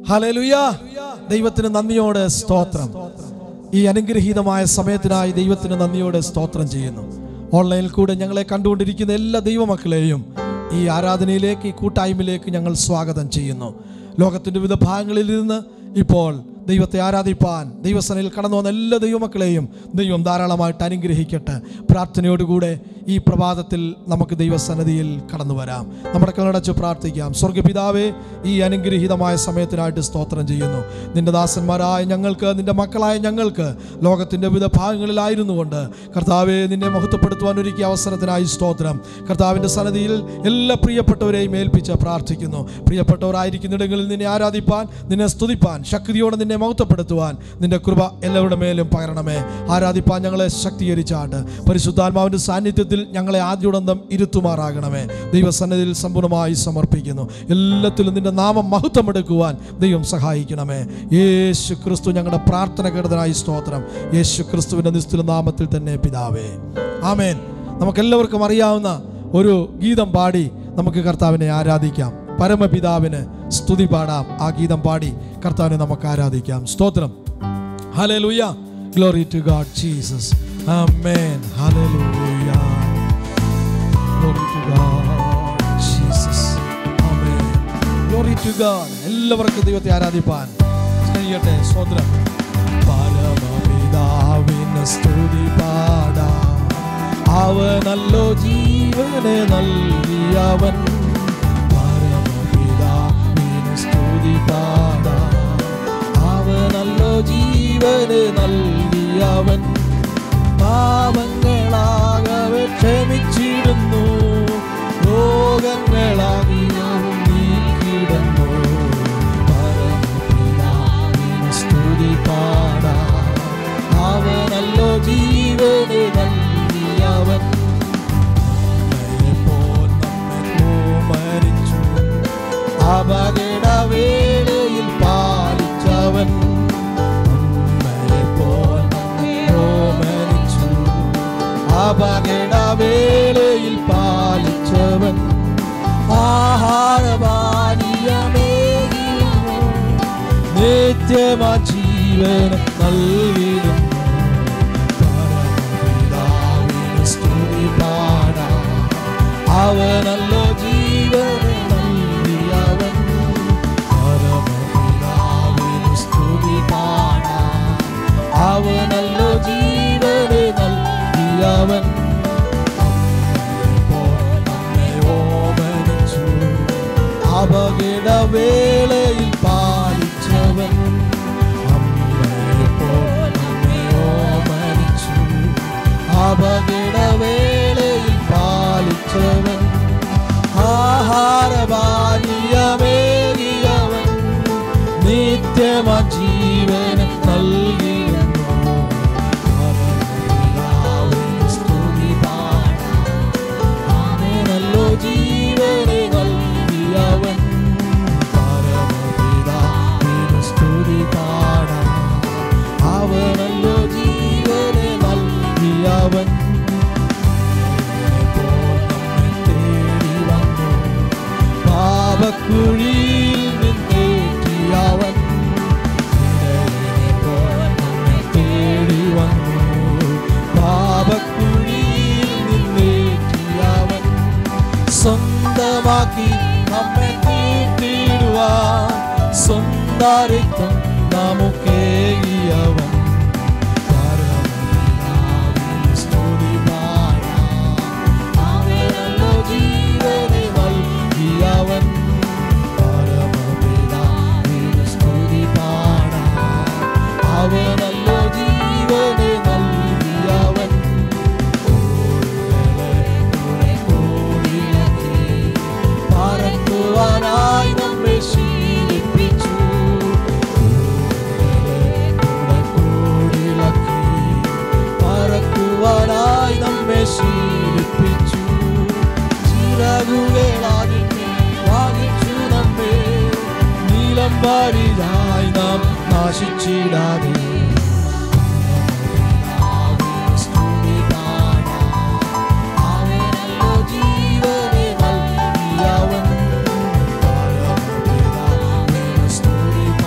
Hallelujah ദൈവത്തിന് നന്ദിയോടെ സ്തോത്രം ഈ അനുഗ്രഹീതമായ സമയത്തിനായി ദൈവത്തിന് നന്ദിയോടെ സ്തോത്രം ചെയ്യുന്നു ഓൺലൈനിൽ കൂടെ ഞങ്ങളെ കണ്ടുകൊണ്ടിരിക്കുന്ന എല്ലാ ദൈവമക്കളെയും ഈ ആരാധനയിലേക്ക് ഈ കൂട്ടായ്മയിലേക്ക് ഞങ്ങൾ സ്വാഗതം ചെയ്യുന്നു ലോകത്തിൻ്റെ വിവിധ ഭാഗങ്ങളിൽ നിന്ന് ഇപ്പോൾ ദൈവത്തെ ആരാധിപ്പാൻ ദൈവസനയിൽ കടന്നു വന്ന എല്ലാ ദൈവമക്കളെയും ദൈവം ധാരാളമായിട്ട് അനുഗ്രഹിക്കട്ടെ പ്രാർത്ഥനയോടുകൂടെ ഈ പ്രഭാതത്തിൽ നമുക്ക് ദൈവസന്നിധിയിൽ കടന്നു വരാം നമ്മുടെ കണ്ണടച്ച് പ്രാർത്ഥിക്കാം സ്വർഗപിതാവേ ഈ അനുഗ്രഹീതമായ സമയത്തിനായിട്ട് സ്തോത്രം ചെയ്യുന്നു നിന്റെ ദാസന്മാരായ ഞങ്ങൾക്ക് നിന്റെ മക്കളായ ഞങ്ങൾക്ക് ലോകത്തിൻ്റെ വിവിധ ഭാഗങ്ങളിലായിരുന്നു കൊണ്ട് കർത്താവെ നിന്നെ മഹത്വപ്പെടുത്തുവാൻ ഒരുക്കിയ അവസരത്തിനായി സ്തോത്രം കർത്താവിൻ്റെ സന്നിധിയിൽ എല്ലാ പ്രിയപ്പെട്ടവരെയും ഏൽപ്പിച്ച് പ്രാർത്ഥിക്കുന്നു പ്രിയപ്പെട്ടവരായിരിക്കുന്നിടങ്ങളിൽ നിന്നെ ആരാധിപ്പാൻ നിന്നെ സ്തുതിപ്പാൻ ശക്തിയോടെ നിന്നെ മഹത്വപ്പെടുത്തുവാൻ നിന്റെ കൃപ എല്ലാവരുടെ മേലും പകരണമേ ആരാധിപ്പാൻ ഞങ്ങളെ ശക്തീകരിച്ചാട്ട് പരിശുദ്ധാത്മാവിൻ്റെ സാന്നിധ്യത്തിൽ ഞങ്ങളെ ആദ്യോടന്തം ഇരുത്തുമാറാകണമേ ദൈവസന്നിധിയിൽ സമ്പൂർണ്ണമായി സമർപ്പിക്കുന്നു എല്ലാത്തിലും നിന്റെ നാമം മഹത്വമെടുക്കുവാൻ ദൈവം സഹായിക്കണമേ യേശു ക്രിസ്തു ഞങ്ങളുടെ പ്രാർത്ഥന കേട്ടതിനായി സ്തോത്രം യേശു ക്രിസ്തുവിൻ്റെ നിസ്തുല നാമത്തിൽ തന്നെ പിതാവേ ആമേൻ നമുക്കെല്ലാവർക്കും അറിയാവുന്ന ഒരു ഗീതം പാടി നമുക്ക് കർത്താവിനെ ആരാധിക്കാം പരമപിതാവിന് സ്തുതി പാടാം ആ ഗീതം പാടി കർത്താവിനെ നമുക്ക് ആരാധിക്കാം സ്തോത്രം hallelujah glory to God Jesus amen hallelujah glory to God Jesus amen glory to God എല്ലാവർക്കും ദൈവത്തെ ആരാധിപ്പാൻ കഴിയട്ടെ സ്തോത്രം പരമപിതാവിന് സ്തുതി പാടാം അവനല്ലോ ജീവനെ നൽകിയവൻ പരമപിതാവിന് സ്തുതി പാടാം അവനല്ലോ ജീവനെ നൽകിയവൻ പാപങ്ങളാകവെ ക്ഷമിച്ചിടുന്നു രോഗങ്ങളാകിയവും നീക്കിടുന്നു പരമപിതാവിന് സ്തുതി പാടാം അവനല്ലോ ജീവനെ നൽകിയവൻ നമ്മെപ്പോൾ നമ്മെ മരിച്ചു അപകടവേളയിൽ പാലിച്ചവൻ നമ്മെപ്പോൾ നമ്മെ മരിച്ചു അപകടവേളയിൽ പാലിച്ചവൻ ആഹാരപാനീയമേകിയിരുന്നു നിത്യമാ ജീവൻ നൽകിയിരുന്നു പരമപിതാവിന് സ്തുതി പാടാം അവനല്ലോ ജീവനെ നൽകിയവൻ പരമപിതാവിന് സ്തുതി പാടാം അവനല്ലോ ജീവനെ നൽകിയവൻ നമ്മെപ്പോൾ നമ്മെ ഓമനിച്ചു അപകടവേളയിൽ പാലിച്ചവൻ നമ്മെപ്പോൾ നമ്മെ ഓമനിച്ചു അപകടവേളയിൽ പാലിച്ചവൻ ആഹാരപാനീയമേകിയവൻ നിത്യമാ ജീവൻ നൽകിയിരുന്നു പരമപിതാവിന് സ്തുതി പാടാം. അവനല്ലോ ജീവനെ നൽകിയവൻ പരമപിതാവിന് സ്തുതി പാടാം അവനല്ലോ ജീവനെ നൽകിയവൻ ഇപ്പോൾ നമ്മെ തേടി വന്നു പാപക്കുഴിയിൽ നിന്നേറ്റിയവൻ ഇപ്പോൾ നമ്മെ തേടി വന്നു പാപക്കുഴിയിൽ നിന്നേറ്റിയവൻ സ്വന്തമാക്കി നമ്മെ തീട്ടിടുവാൻ സ്വന്താരിത്വം നമുക്കേകിയവൻ പരമപിതാവിന് സ്തുതി പാടാം. അവനല്ലോ ജീവനെ നൽകിയവൻ പരമപിതാവിന് സ്തുതി പാടാം. അവനല്ലോ ജീവനെ നൽകിയവൻ കോടികളെ കോടിയാക്കി പറക്കുവാനായി നമ്മെ ശീലിപ്പിച്ചു കൂടെ കൂടിലക്കി പറക്കുവാനായി നമ്മെ ശീലിപ്പിച്ചു ചിറകുകളാകെ വാങ്ങിച്ചു നമ്മെ നീലം പാടിയായി നാം നാശിച്ചിടാതെ സ്തുതി പാടാം അവനല്ലോ ജീവനെ നൽകിയവൻ പരമപിതാവിന് സ്തുതി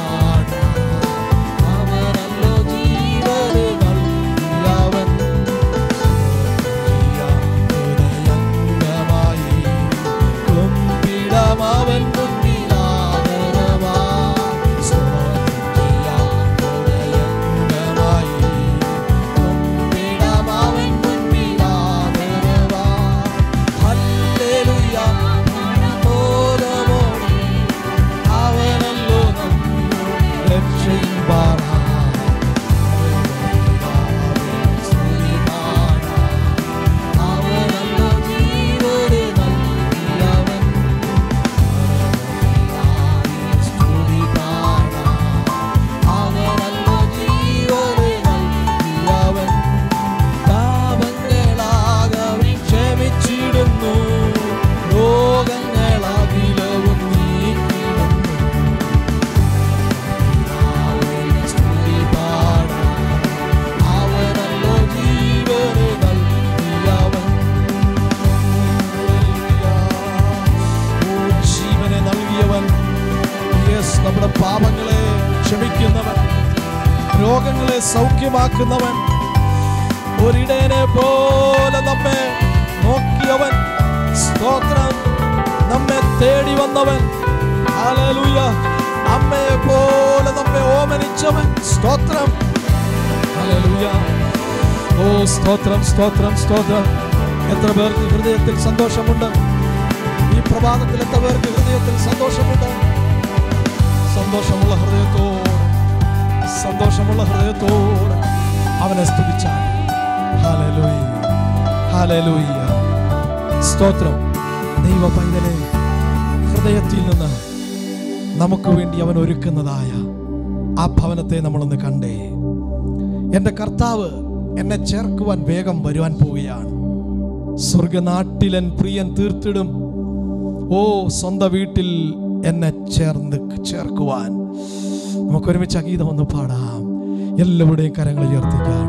രോഗികളെ സൗഖ്യമാക്കുന്നവൻ ഒരിടനെ പോലെ നമ്മെ നോക്കിയവൻ സ്തോത്രം നമ്മെ തേടി വന്നവൻ ഹല്ലേലൂയ അമ്മയെ പോലെ നമ്മെ ഓമനിച്ചവൻ സ്തോത്രം ഹല്ലേലൂയ ഓ സ്തോത്രം സ്തോത്രം സ്തോത്രം എത്ര പേർക്ക് ഹൃദയത്തിൽ സന്തോഷമുണ്ട് ഈ പ്രഭാതത്തിൽ എത്ര പേർക്ക് ഹൃദയത്തിൽ സന്തോഷമുണ്ട് സന്തോഷമുള്ള ഹൃദയത്തോടെ സന്തോഷമുള്ള ഹൃദയത്തോടെ അവനെ സ്തുതിച്ചാൽ ഹാലലൂയ ഹാലലൂയ സ്തോത്രം ദൈവ പൈതലെ ഹൃദയത്തിൽ നിന്ന് നമുക്ക് വേണ്ടി അവൻ ഒരുക്കുന്നതായ ആ ഭവനത്തെ നമ്മളൊന്ന് കണ്ടേ എൻ്റെ കർത്താവ് എന്നെ ചേർക്കുവാൻ വേഗം വരുവാൻ പോവുകയാണ് സ്വർഗനാട്ടിലൻ പ്രിയൻ തീർത്തിടും ഓ സ്വന്തം വീട്ടിൽ എന്നെ ചേർന്ന് ചേർക്കുവാൻ നമുക്ക് ഒരുമിച്ച് ഗീതം ഒന്ന് പാടാം എല്ലാവരുടെയും കരങ്ങൾ ഉയർത്തിക്കാൻ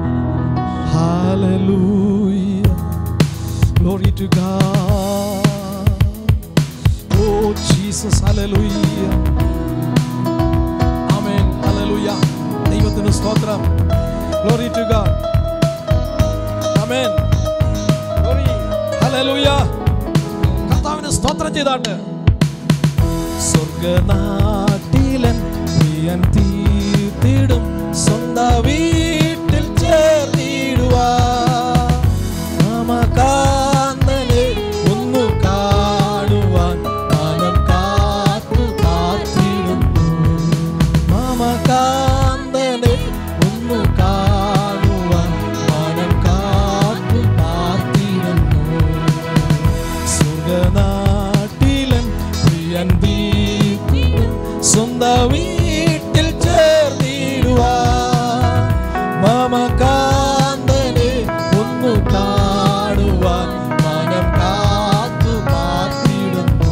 Hallelujah. Glory to God. Oh Jesus, hallelujah. Amen. Hallelujah. ദൈവത്തിന് സ്തോത്രം Glory to God. Amen. Glory. Hallelujah. കർത്താവിന് സ്തോത്രം ചെയ്താട്ട് സ്വർഗനാട്ടിലൻ പ്രിയൻ തീർത്തിടും സ്വന്ത വീട്ടിൽ ചേർന്നിടുവാ മമകാന്തനെ ഒന്നു കാണുവാൻ മനം കാത്തു കാത്തിടുന്നു മമകാന്തനെ ഒന്നു കാണുവാൻ മനം കാത്തു കാത്തിടുന്നു സുഖനാട്ടിലൻ പ്രിയൻ ദീപിടും സ്വന്തം വീട്ടിൽ ചേർന്നിടുവാ മമകാന്തനെ ഒന്നു കാണുവാൻ മനം കാത്തു കാത്തിടുന്നു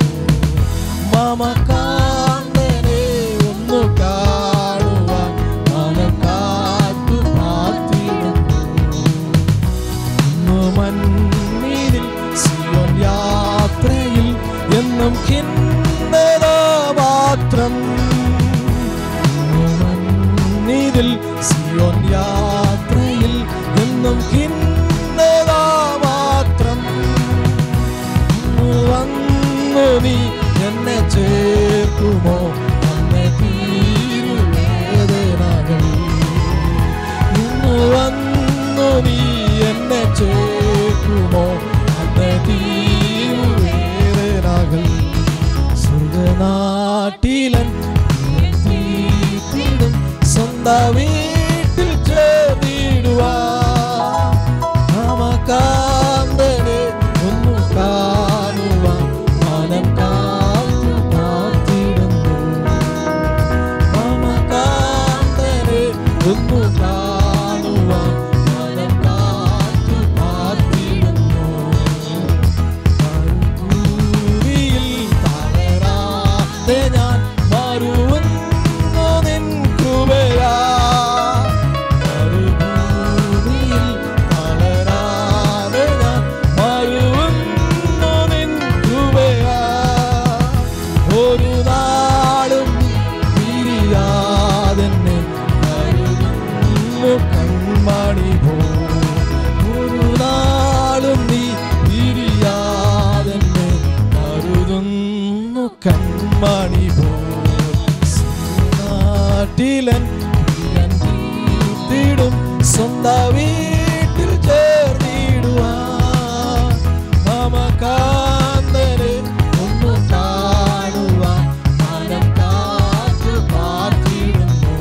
മമകാന്തനെ ഒന്നു കാണുവാൻ മനം കാത്തു കാത്തിടുന്നു ഇന്നു മണ്ണിൽ സിയോൻ യാത്രയിൽ എന്നും ഖിന്നത മാത്രം ഇന്നു മണ്ണിൽ സിയോൻ യാത്രയിൽ എന്നും ഖിന്നത മാത്രം ഇന്നു വന്നു നീ എന്നെ ചേർക്കുമോ അന്നെ തീരുവേദനകൾ ഇന്നു വന്നു നീ എന്നെ ചേർക്കുമോ അന്നെ തീരുവേദനകൾ സ്വർഗനാട്ടിലൻ തീർത്തിടും സ്വന്തം വീട്ടിൽ ചേർന്നിടുവാ മമകാന്തനെ ഒന്നു കാണുവാൻ മനം കാത്തു കാത്തിടുന്നു മമകാന്തനെ ഒന്നു കാണുവാൻ മനം കാത്തു കാത്തിടുന്നു മരുഭൂമിയിൽ തളരാതെ ഞാൻ മരുവുന്നു നിൻ കൃപയാ മരുഭൂമിയിൽ തളരാതെ ഞാൻ മരുവുന്നു നിൻ കൃപയാ ഒരു നാളും പിരിയാതെന്നെ കരുതുന്നു കൺമണി പോ ഒരു നാളും നീ പിരിയാതെന്നെ കരുതുന്നു കൺമണി പോ നാട്ടിലൻ പ്രിയൻ തീർത്തിടും സ്വന്തം വീട്ടിൽ ചേർന്നിടുവാ മമകാന്തനെ ഒന്നു കാണുവാൻ മനം കാത്തു കാത്തിടുന്നു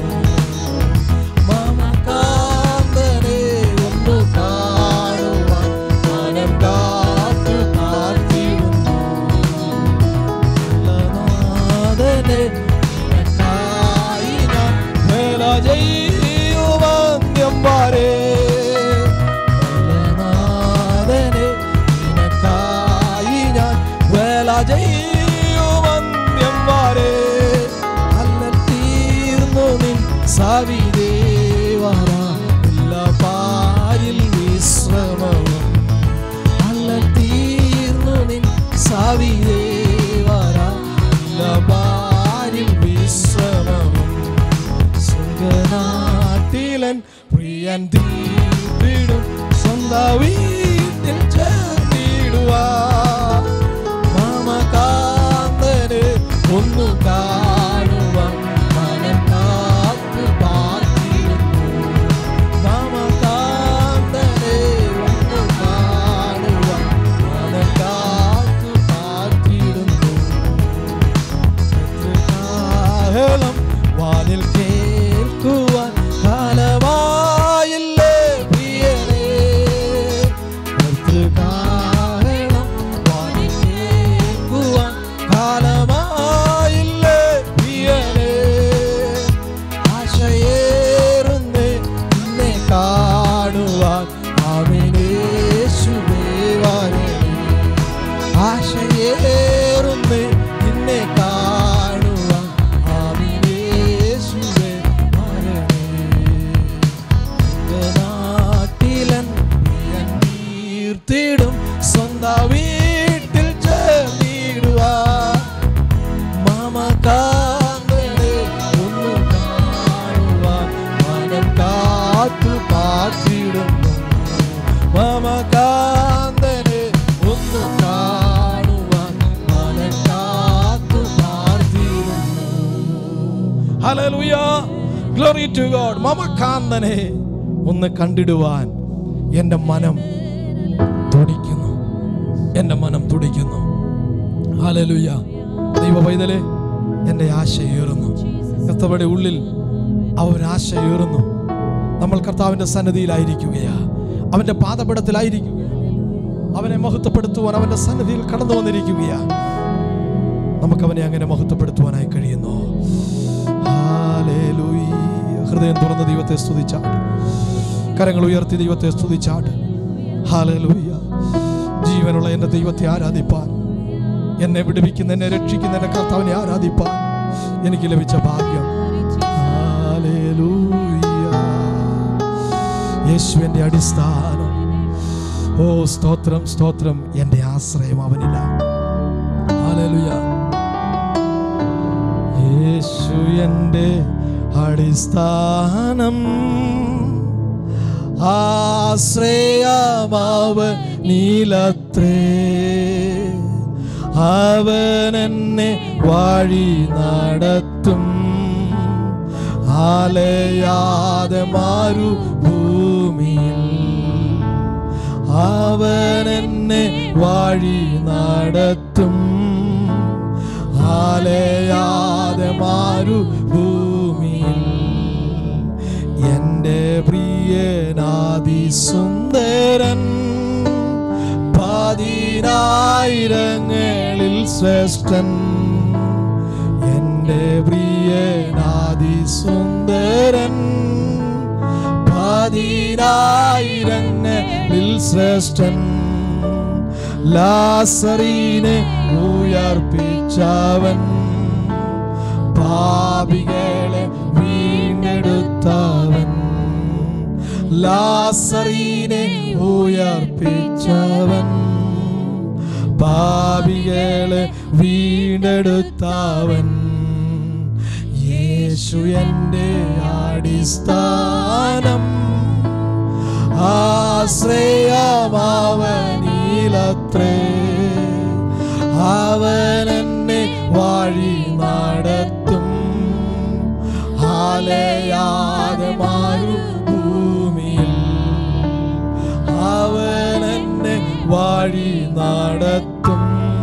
മമകാന്തനെ ഒന്നു കാണുവാൻ മനം കാത്തു കാത്തിടുന്നു നാഥനെ നിനക്കായി ഞാൻ വേല ചെയ്യുവന്യം വരെ നാഥനെ നിനക്കായി ഞാൻ വേല ചെയ്യുവന്യം വരെ അല്ല തീർന്നു നിൻ സവിദേവര എല്ലാ പാരിൽ വിശ്രമവും അല്ല തീർന്നു നിൻ സവിദേവര എല്ലാ പാരിൽ വിശ്രമവും സ്വർഗനാട്ടിലെ വീട്ടിൽ ചേർന്നിടുവാൻ മമകാന്തനെ ഒന്നു കാണുവാൻ മനം കാത്തു പാർത്തിടുന്നു മമകാന്തനെ ഒന്ന് കാണുവാൻ മനം കാത്തു പാർത്തിടുന്നു ഹല്ലേലൂയ ഗ്ലോറി ടു ഗോഡ് മമകാന്തനെ ഒന്ന് കണ്ടിടുവാൻ എൻ്റെ മനം തുടിക്കുന്നു എൻ്റെ മനം തുടിക്കുന്നു ഹാലലുയ്യ ദൈവ പൈതലെ എൻ്റെ ആശയേറുന്നു കർത്താവിടെ ഉള്ളിൽ ആ ഒരു ആശയേറുന്നു നമ്മൾ കർത്താവിൻ്റെ സന്നദ്ധിയിലായിരിക്കുകയാ അവൻ്റെ പാദപടത്തിലായിരിക്കുകയാ അവനെ മഹത്വപ്പെടുത്തുവാൻ അവൻ്റെ സന്നദ്ധിയിൽ കടന്നു വന്നിരിക്കുകയാ നമുക്കവനെ അങ്ങനെ മഹത്വപ്പെടുത്തുവാനായി കഴിയുന്നു ഹാലേലൂയ. ഹൃദയം തുറന്ന് ദൈവത്തെ സ്തുതിച്ചാട്ട് കരങ്ങൾ ഉയർത്തി ദൈവത്തെ സ്തുതിച്ചാട്ട് ഹാലലൂയ ജീവനുള്ള എൻ്റെ ദൈവത്തെ ആരാധിപ്പാൻ എന്നെ വിടുവിക്കുന്ന എന്നെ രക്ഷിക്കുന്ന എൻ്റെ കർത്താവിനെ ആരാധിപ്പാൻ എനിക്ക് ലഭിച്ച ഭാഗ്യം ഹാലേലൂയ. യേശുവിൻ്റെ അടിസ്ഥാനം ഓ സ്തോത്രം സ്തോത്രം എൻ്റെ ആശ്രയം അവനില്ല ഹാലേലൂയ യേശു എൻ്റെ അടിസ്ഥാനം ആശ്രയമാവ നീലത്രേ അവൻ എന്നെ വഴി നടത്തും ആലയാതെ മാറു ഭൂമിയിൽ അവൻ എന്നെ വഴി നടത്തും ആലയാതെ മാറു ഭൂമിയിൽ എൻ്റെ പ്രിയനാദി സുന്ദരൻ പതിനായിരങ്ങളിൽ ശ്രേഷ്ഠൻ എൻ്റെ പ്രിയനാദി സുന്ദരൻ പതിനായിരങ്ങളിൽ ശ്രേഷ്ഠൻ ലാസറീനെ ഉയർപ്പിച്ചവൻ പാപികളെ വീണ്ടെടുത്തവൻ ലാസറീനെ ഉയർപ്പിച്ചവൻ പാപികളെ വീണ്ടെടുത്തവൻ യേശു എൻ്റെ അടിസ്ഥാനം ആശ്രയമാവനീലത്രേ അവൻ എന്നെ വഴി നടത്തും ആലയാതെ മാറു ഭൂമിയിൽ അവൻ എന്നെ വഴി നടത്തും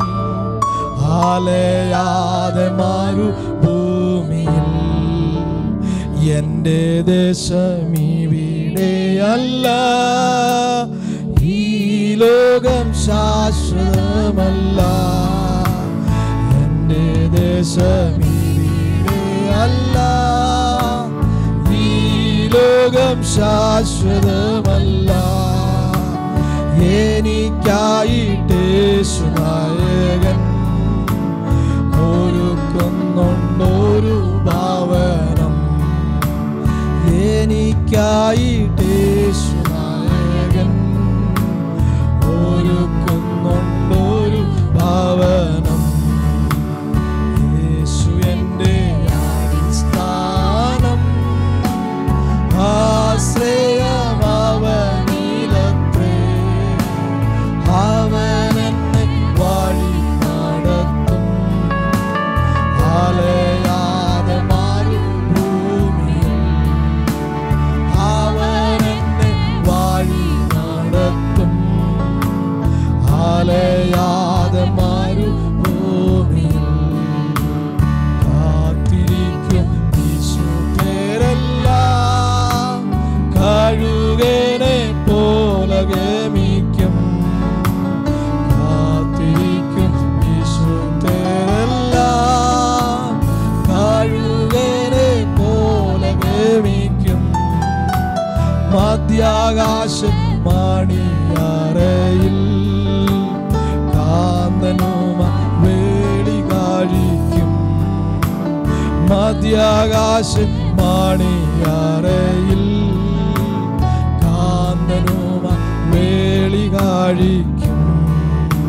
ആലയാതെ മാറു ഭൂമിയിൽ എൻ്റെ ദേശമിവിടെയല്ല ഈ ലോകം ശാശ്വതമല്ല എൻ്റെ ദേശമിവിടെയല്ല ഈ ലോകം ശാശ്വതമല്ല എനിക്കായിട്ടേശുനായകൻ ഒരുക്കുന്നുണ്ടൊരു ഭാവനം എനിക്കായിട്ടേശുനായകൻ ഒരുക്കുന്നുണ്ടൊരു ഭാവനം യേശു എൻ്റെ അടിസ്ഥാനം ആശ്രയമാവനീലത്രേ അവനെന്നെ വഴി നടത്തും ആലയാതെ മാറും ഭൂമിയിൽ അവനെന്നെ വഴി നടത്തും ആലയാതെ മാറും ഭൂമിയിൽ കാത്തിരിക്കും വിശുദ്ധരെല്ലാം കഴുകനെ പോലെ ഗമിക്കും കാത്തിരിക്കും വിശുദ്ധരെല്ലാം കഴുകനെ പോലെ ഗമിക്കും മധ്യാകാശ മണിയറയിൽ കാന്തനുമ വേളി കാഴിക്കും മധ്യാകാശ മണിയറയിൽ കാന്തനുമ വേളി കാഴിക്കും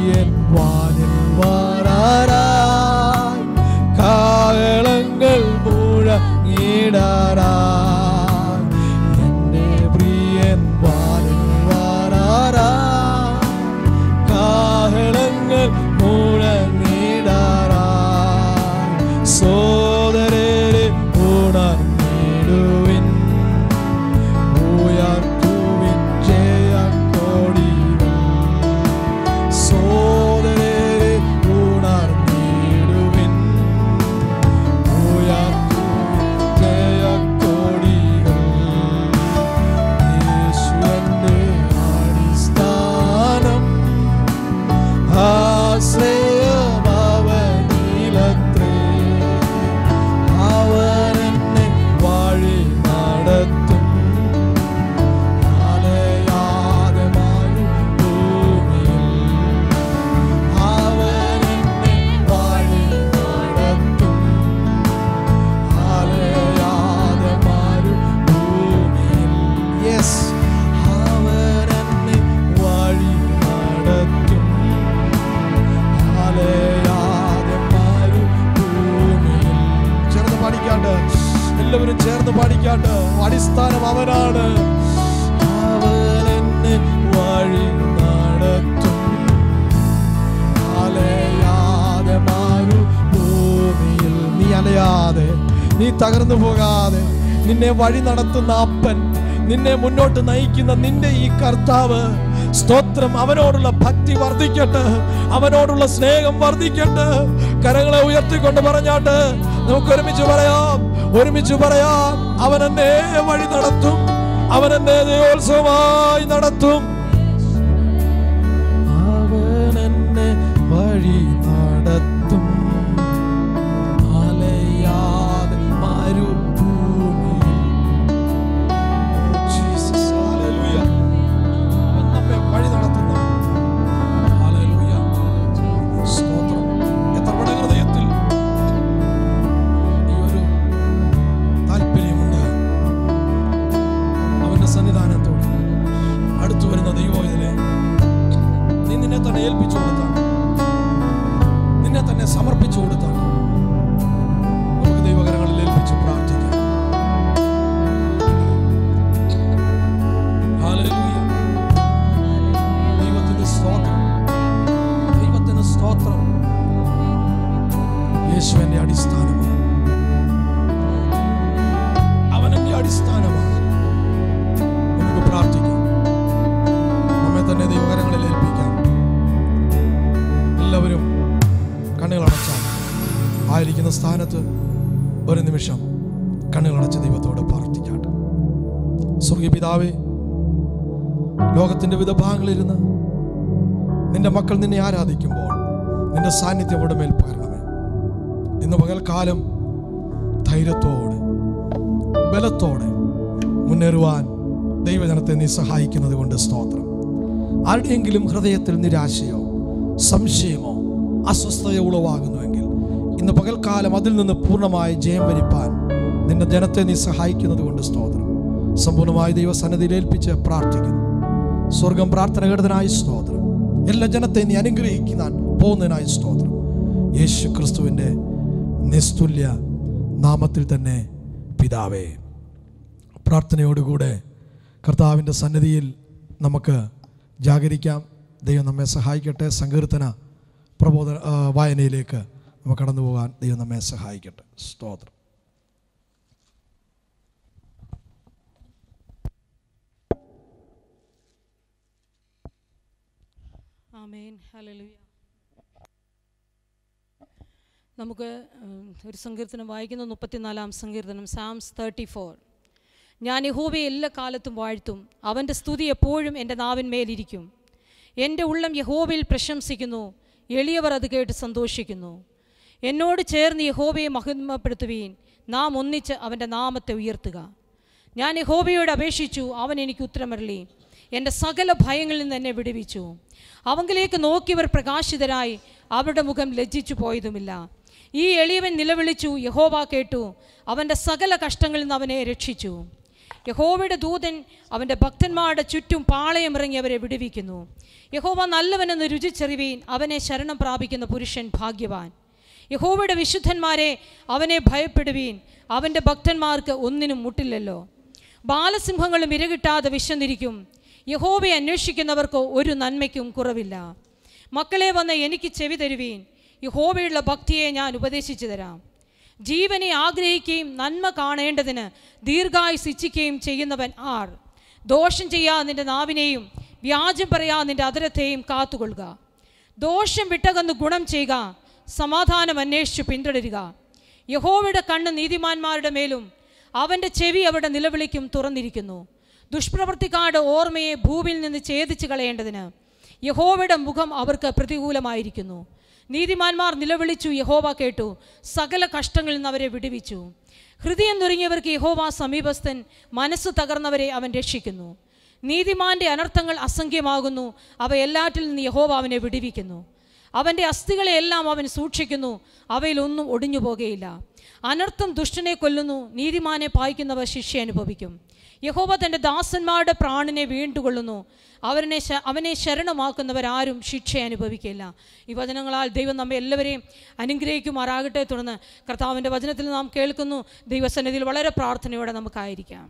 പ്രിയൻ വാനിൽ വാരാറായി കാഹളങ്ങൾ മുഴങ്ങിടാറായി എൻ്റെ പ്രിയൻ വാനിൽ വാരാറായി കാഹളങ്ങൾ മുഴങ്ങിടാറായി സോദരരെ ഉണർന്നിടുവിൻ ഉയർത്തുവിൻ ജയക്കൊടികൾ സോദരരെ ഉണർന്നിടുവിൻ ഉയർത്തുവിൻ ജയക്കൊടികൾ യേശുവിൻ്റെ അടിസ്ഥാനം ആശ്രയമവനിലത്രേ അവനെന്നെ വഴി നടത്തും അലയാതെ മാറും ഭൂമിയിൽ അവനെന്നെ വഴി നടത്തും അലയാതെ മാറും ഭൂമിയിൽ യെസ് അവനെന്നെ വഴി നടത്തും അലയാതെ മാറും ഭൂമിയിൽ ചേർന്ന് പാടിക്കാണ്ട് എല്ലാവരും ചേർന്ന് പാടിക്കാണ്ട് അടിസ്ഥാനം അവനാണ് അവൻ എന്നെ വഴി നടത്തും അലയാതെ മാറും ഭൂമിയിൽ നീ അലയാതെ നീ തകർന്നു പോകാതെ നിന്നെ വഴി നടത്തുന്ന അപ്പൻ നിന്നെ മുന്നോട്ട് നയിക്കുന്ന നിന്റെ ഈ കർത്താവ് സ്തോത്രം അവനോടുള്ള ഭക്തി വർദ്ധിക്കട്ടെ അവനോടുള്ള സ്നേഹം വർദ്ധിക്കട്ടെ കരങ്ങളെ ഉയർത്തിക്കൊണ്ട് പറഞ്ഞാട്ട് നമുക്ക് ഒരുമിച്ച് പറയാം ഒരുമിച്ച് പറയാം അവൻ എന്നെ വഴി നടത്തും അവൻ എന്നെ ദൈവോത്സവമായി നടത്തും അവൻ എന്നെ വഴി നടത്തും അലയാതെ മരുഭൂമിയിൽ ജീസസ് ഹല്ലേലൂയ അവൻ നമ്മെ വഴി നടത്തുന്നു ഹല്ലേലൂയ സ്തോത്രം എത്ര പട ഹൃദയത്തിൽ ഈ ഒരു താല്പര്യമുണ്ട് അവന്റെ സന്നിധാനത്തോട് അടുത്തു വരുന്ന ദൈവം ഇതിലെ നീ നിന്നെ തന്നെ ഏൽപ്പിച്ചു കൊടുത്താണ് നിന്നെ തന്നെ സമർപ്പിച്ചു കൊടുത്താണ് നമുക്ക് ദൈവകരങ്ങളിൽ ഏൽപ്പിച്ച് പ്രാർത്ഥിക്കാം ഹല്ലേലൂയ. ദൈവത്തിന് സ്തോത്രം ദൈവത്തിന് സ്തോത്രം യേശുവിന്റെ അടിസ്ഥാനമാണ് അവനെന്റെ അടിസ്ഥാനമാണ് നമുക്ക് പ്രാർത്ഥിക്കാം നമ്മെ തന്നെ ദൈവകരങ്ങളിൽ ഏൽപ്പിക്കാം എല്ലാവരും കണ്ണുകളടച്ചാൽ ആയിരിക്കുന്ന സ്ഥാനത്ത് ഒരു നിമിഷം കണ്ണുകളടച്ച് ദൈവത്തോട് പ്രാർത്ഥിക്കാട്ടെ സ്വർഗീയ പിതാവേ ലോകത്തിന്റെ വിവിധ ഭാഗങ്ങളിലിരുന്ന് നിന്റെ മക്കൾ നിന്നെ ആരാധിക്കുമ്പോൾ നിന്റെ സാന്നിധ്യം അവിടെ മേൽ പകരണമേ ഇന്ന് പകൽക്കാലം ധൈര്യത്തോടെ ബലത്തോടെ മുന്നേറുവാൻ ദൈവജനത്തെ നീ സഹായിക്കുന്നത് കൊണ്ട് സ്തോത്രം ആരുടെയെങ്കിലും ഹൃദയത്തിൽ നിരാശയോ സംശയമോ അസ്വസ്ഥതയോ ഉളവാകുന്നുവെങ്കിൽ ഇന്ന് പകൽക്കാലം അതിൽ നിന്ന് പൂർണ്ണമായി ജയം വരിപ്പാൻ നിന്റെ ജനത്തെ നീ സഹായിക്കുന്നത് കൊണ്ട് സ്തോത്രം സമ്പൂർണ്ണമായി ദൈവസന്നിധിയിൽ ഏൽപ്പിച്ച് പ്രാർത്ഥിക്കുന്നു സ്വർഗം പ്രാർത്ഥന കേട്ടതിനായി സ്തോത്രം എല്ലാ ജനത്തെ നീ അനുഗ്രഹിക്കാൻ പോകുന്നതിനായി സ്തോത്രം യേശു ക്രിസ്തുവിൻ്റെ നിസ്തുല്യ നാമത്തിൽ തന്നെ പിതാവേ പ്രാർത്ഥനയോടുകൂടെ കർത്താവിൻ്റെ സന്നിധിയിൽ നമുക്ക് ജാഗരിക്കാം ദൈവം നമ്മെ സഹായിക്കട്ടെ സങ്കീർത്തന പ്രബോധന ആ, വായനയിലേക്ക് നമുക്ക് കടന്നു പോകാൻ ദൈവം നമ്മെ സഹായിക്കട്ടെ സ്തോത്രം ആമേൻ ഹല്ലേലൂയ നമുക്ക് ഉം, ഒരു സങ്കീർത്തനം വായിക്കുന്ന മുപ്പത്തിനാലാം സങ്കീർത്തനം സാംസ് തേർട്ടി ഫോർ ഞാൻ യഹോവയെ എല്ലാ കാലത്തും വാഴ്ത്തും അവൻ്റെ സ്തുതി എപ്പോഴും എൻ്റെ നാവിന്മേലിരിക്കും എൻ്റെ ഉള്ളം യഹോവയിൽ പ്രശംസിക്കുന്നു എളിയവർ അത് കേട്ട് സന്തോഷിക്കുന്നു എന്നോട് ചേർന്ന് യഹോവയെ മഹിമപ്പെടുത്തുവീൻ നാം ഒന്നിച്ച് അവൻ്റെ നാമത്തെ ഉയർത്തുക ഞാൻ യഹോവയോട് അപേക്ഷിച്ചു അവൻ എനിക്ക് ഉത്തരമരളി എൻ്റെ സകല ഭയങ്ങളിൽ നിന്ന് എന്നെ വിടുവിച്ചു അവങ്കിലേക്ക് നോക്കിയവർ പ്രകാശിതരായി അവരുടെ മുഖം ലജ്ജിച്ചു പോയതുമില്ല ഈ എളിയവൻ നിലവിളിച്ചു യഹോവ കേട്ടു അവൻ്റെ സകല കഷ്ടങ്ങളിൽ നിന്ന് അവനെ രക്ഷിച്ചു യഹോവയുടെ ദൂതൻ അവൻ്റെ ഭക്തന്മാരുടെ ചുറ്റും പാളയമിറങ്ങി അവരെ വിടുവിക്കുന്നു യഹോവ നല്ലവനെന്ന് രുചിച്ചെറിവീൻ അവനെ ശരണം പ്രാപിക്കുന്ന പുരുഷൻ ഭാഗ്യവാൻ യഹോവയുടെ വിശുദ്ധന്മാരെ അവനെ ഭയപ്പെടുവീൻ അവൻ്റെ ഭക്തന്മാർക്ക് ഒന്നിനും മുട്ടില്ലല്ലോ ബാലസിംഹങ്ങളും ഇരകിട്ടാതെ വിശന്നിരിക്കും യഹോവയെ അന്വേഷിക്കുന്നവർക്ക് ഒരു നന്മയ്ക്കും കുറവില്ല മക്കളെ വന്ന് എനിക്ക് ചെവി തരുവീൻ യഹോവയുള്ള ഭക്തിയെ ഞാൻ ഉപദേശിച്ചു തരാം ജീവനെ ആഗ്രഹിക്കുകയും നന്മ കാണേണ്ടതിന് ദീർഘായുസ് ഇച്ഛിക്കുകയും ചെയ്യുന്നവൻ ആർ ദോഷം ചെയ്യാ നിന്റെ നാവിനെയും വ്യാജം പറയാ നിന്റെ അതരത്തെയും കാത്തുകൊള്ളുക ദോഷം വിട്ടകന്ന് ഗുണം ചെയ്യുക സമാധാനം അന്വേഷിച്ചു പിന്തുടരുക യഹോവയുടെ കണ്ണ് നീതിമാന്മാരുടെ മേലും അവൻ്റെ ചെവി അവിടെ നിലവിളിക്കും തുറന്നിരിക്കുന്നു ദുഷ്പ്രവൃത്തിക്കാരുടെ ഓർമ്മയെ ഭൂമിയിൽ നിന്ന് ഛേദിച്ച് കളയേണ്ടതിന് യഹോവയുടെ മുഖം അവർക്ക് പ്രതികൂലമായിരിക്കുന്നു നീതിമാന്മാർ നിലവിളിച്ചു യഹോവ കേട്ടു സകല കഷ്ടങ്ങളിൽ നിന്ന് അവരെ വിടുവിച്ചു ഹൃദയം നുരുങ്ങിയവർക്ക് യഹോവ സമീപസ്ഥൻ മനസ്സ് തകർന്നവരെ അവൻ രക്ഷിക്കുന്നു നീതിമാന്റെ അനർത്ഥങ്ങൾ അസംഖ്യമാകുന്നു അവ എല്ലാറ്റിൽ നിന്ന് യഹോവ അവനെ വിടുവിക്കുന്നു അവൻ്റെ അസ്ഥികളെ എല്ലാം അവൻ സൂക്ഷിക്കുന്നു അവയിലൊന്നും ഒടിഞ്ഞു പോകുകയില്ല അനർത്ഥം ദുഷ്ടനെ കൊല്ലുന്നു നീതിമാനെ പായിക്കുന്നവർ ശിക്ഷ അനുഭവിക്കും യഹോവ തൻ്റെ ദാസന്മാരുടെ പ്രാണനെ വീണ്ടുകൊള്ളുന്നു അവനെ ശ- അവനെ ശരണമാക്കുന്നവരാരും ശിക്ഷ അനുഭവിക്കില്ല ഈ വചനങ്ങളാൽ ദൈവം നമ്മെ എല്ലാവരെയും അനുഗ്രഹിക്കുമാറാകട്ടെ തുടർന്ന് കർത്താവിൻ്റെ വചനത്തിൽ നാം കേൾക്കുന്നു ദൈവസന്നിധിയിൽ വളരെ പ്രാർത്ഥനയോടെ നമുക്കായിരിക്കാം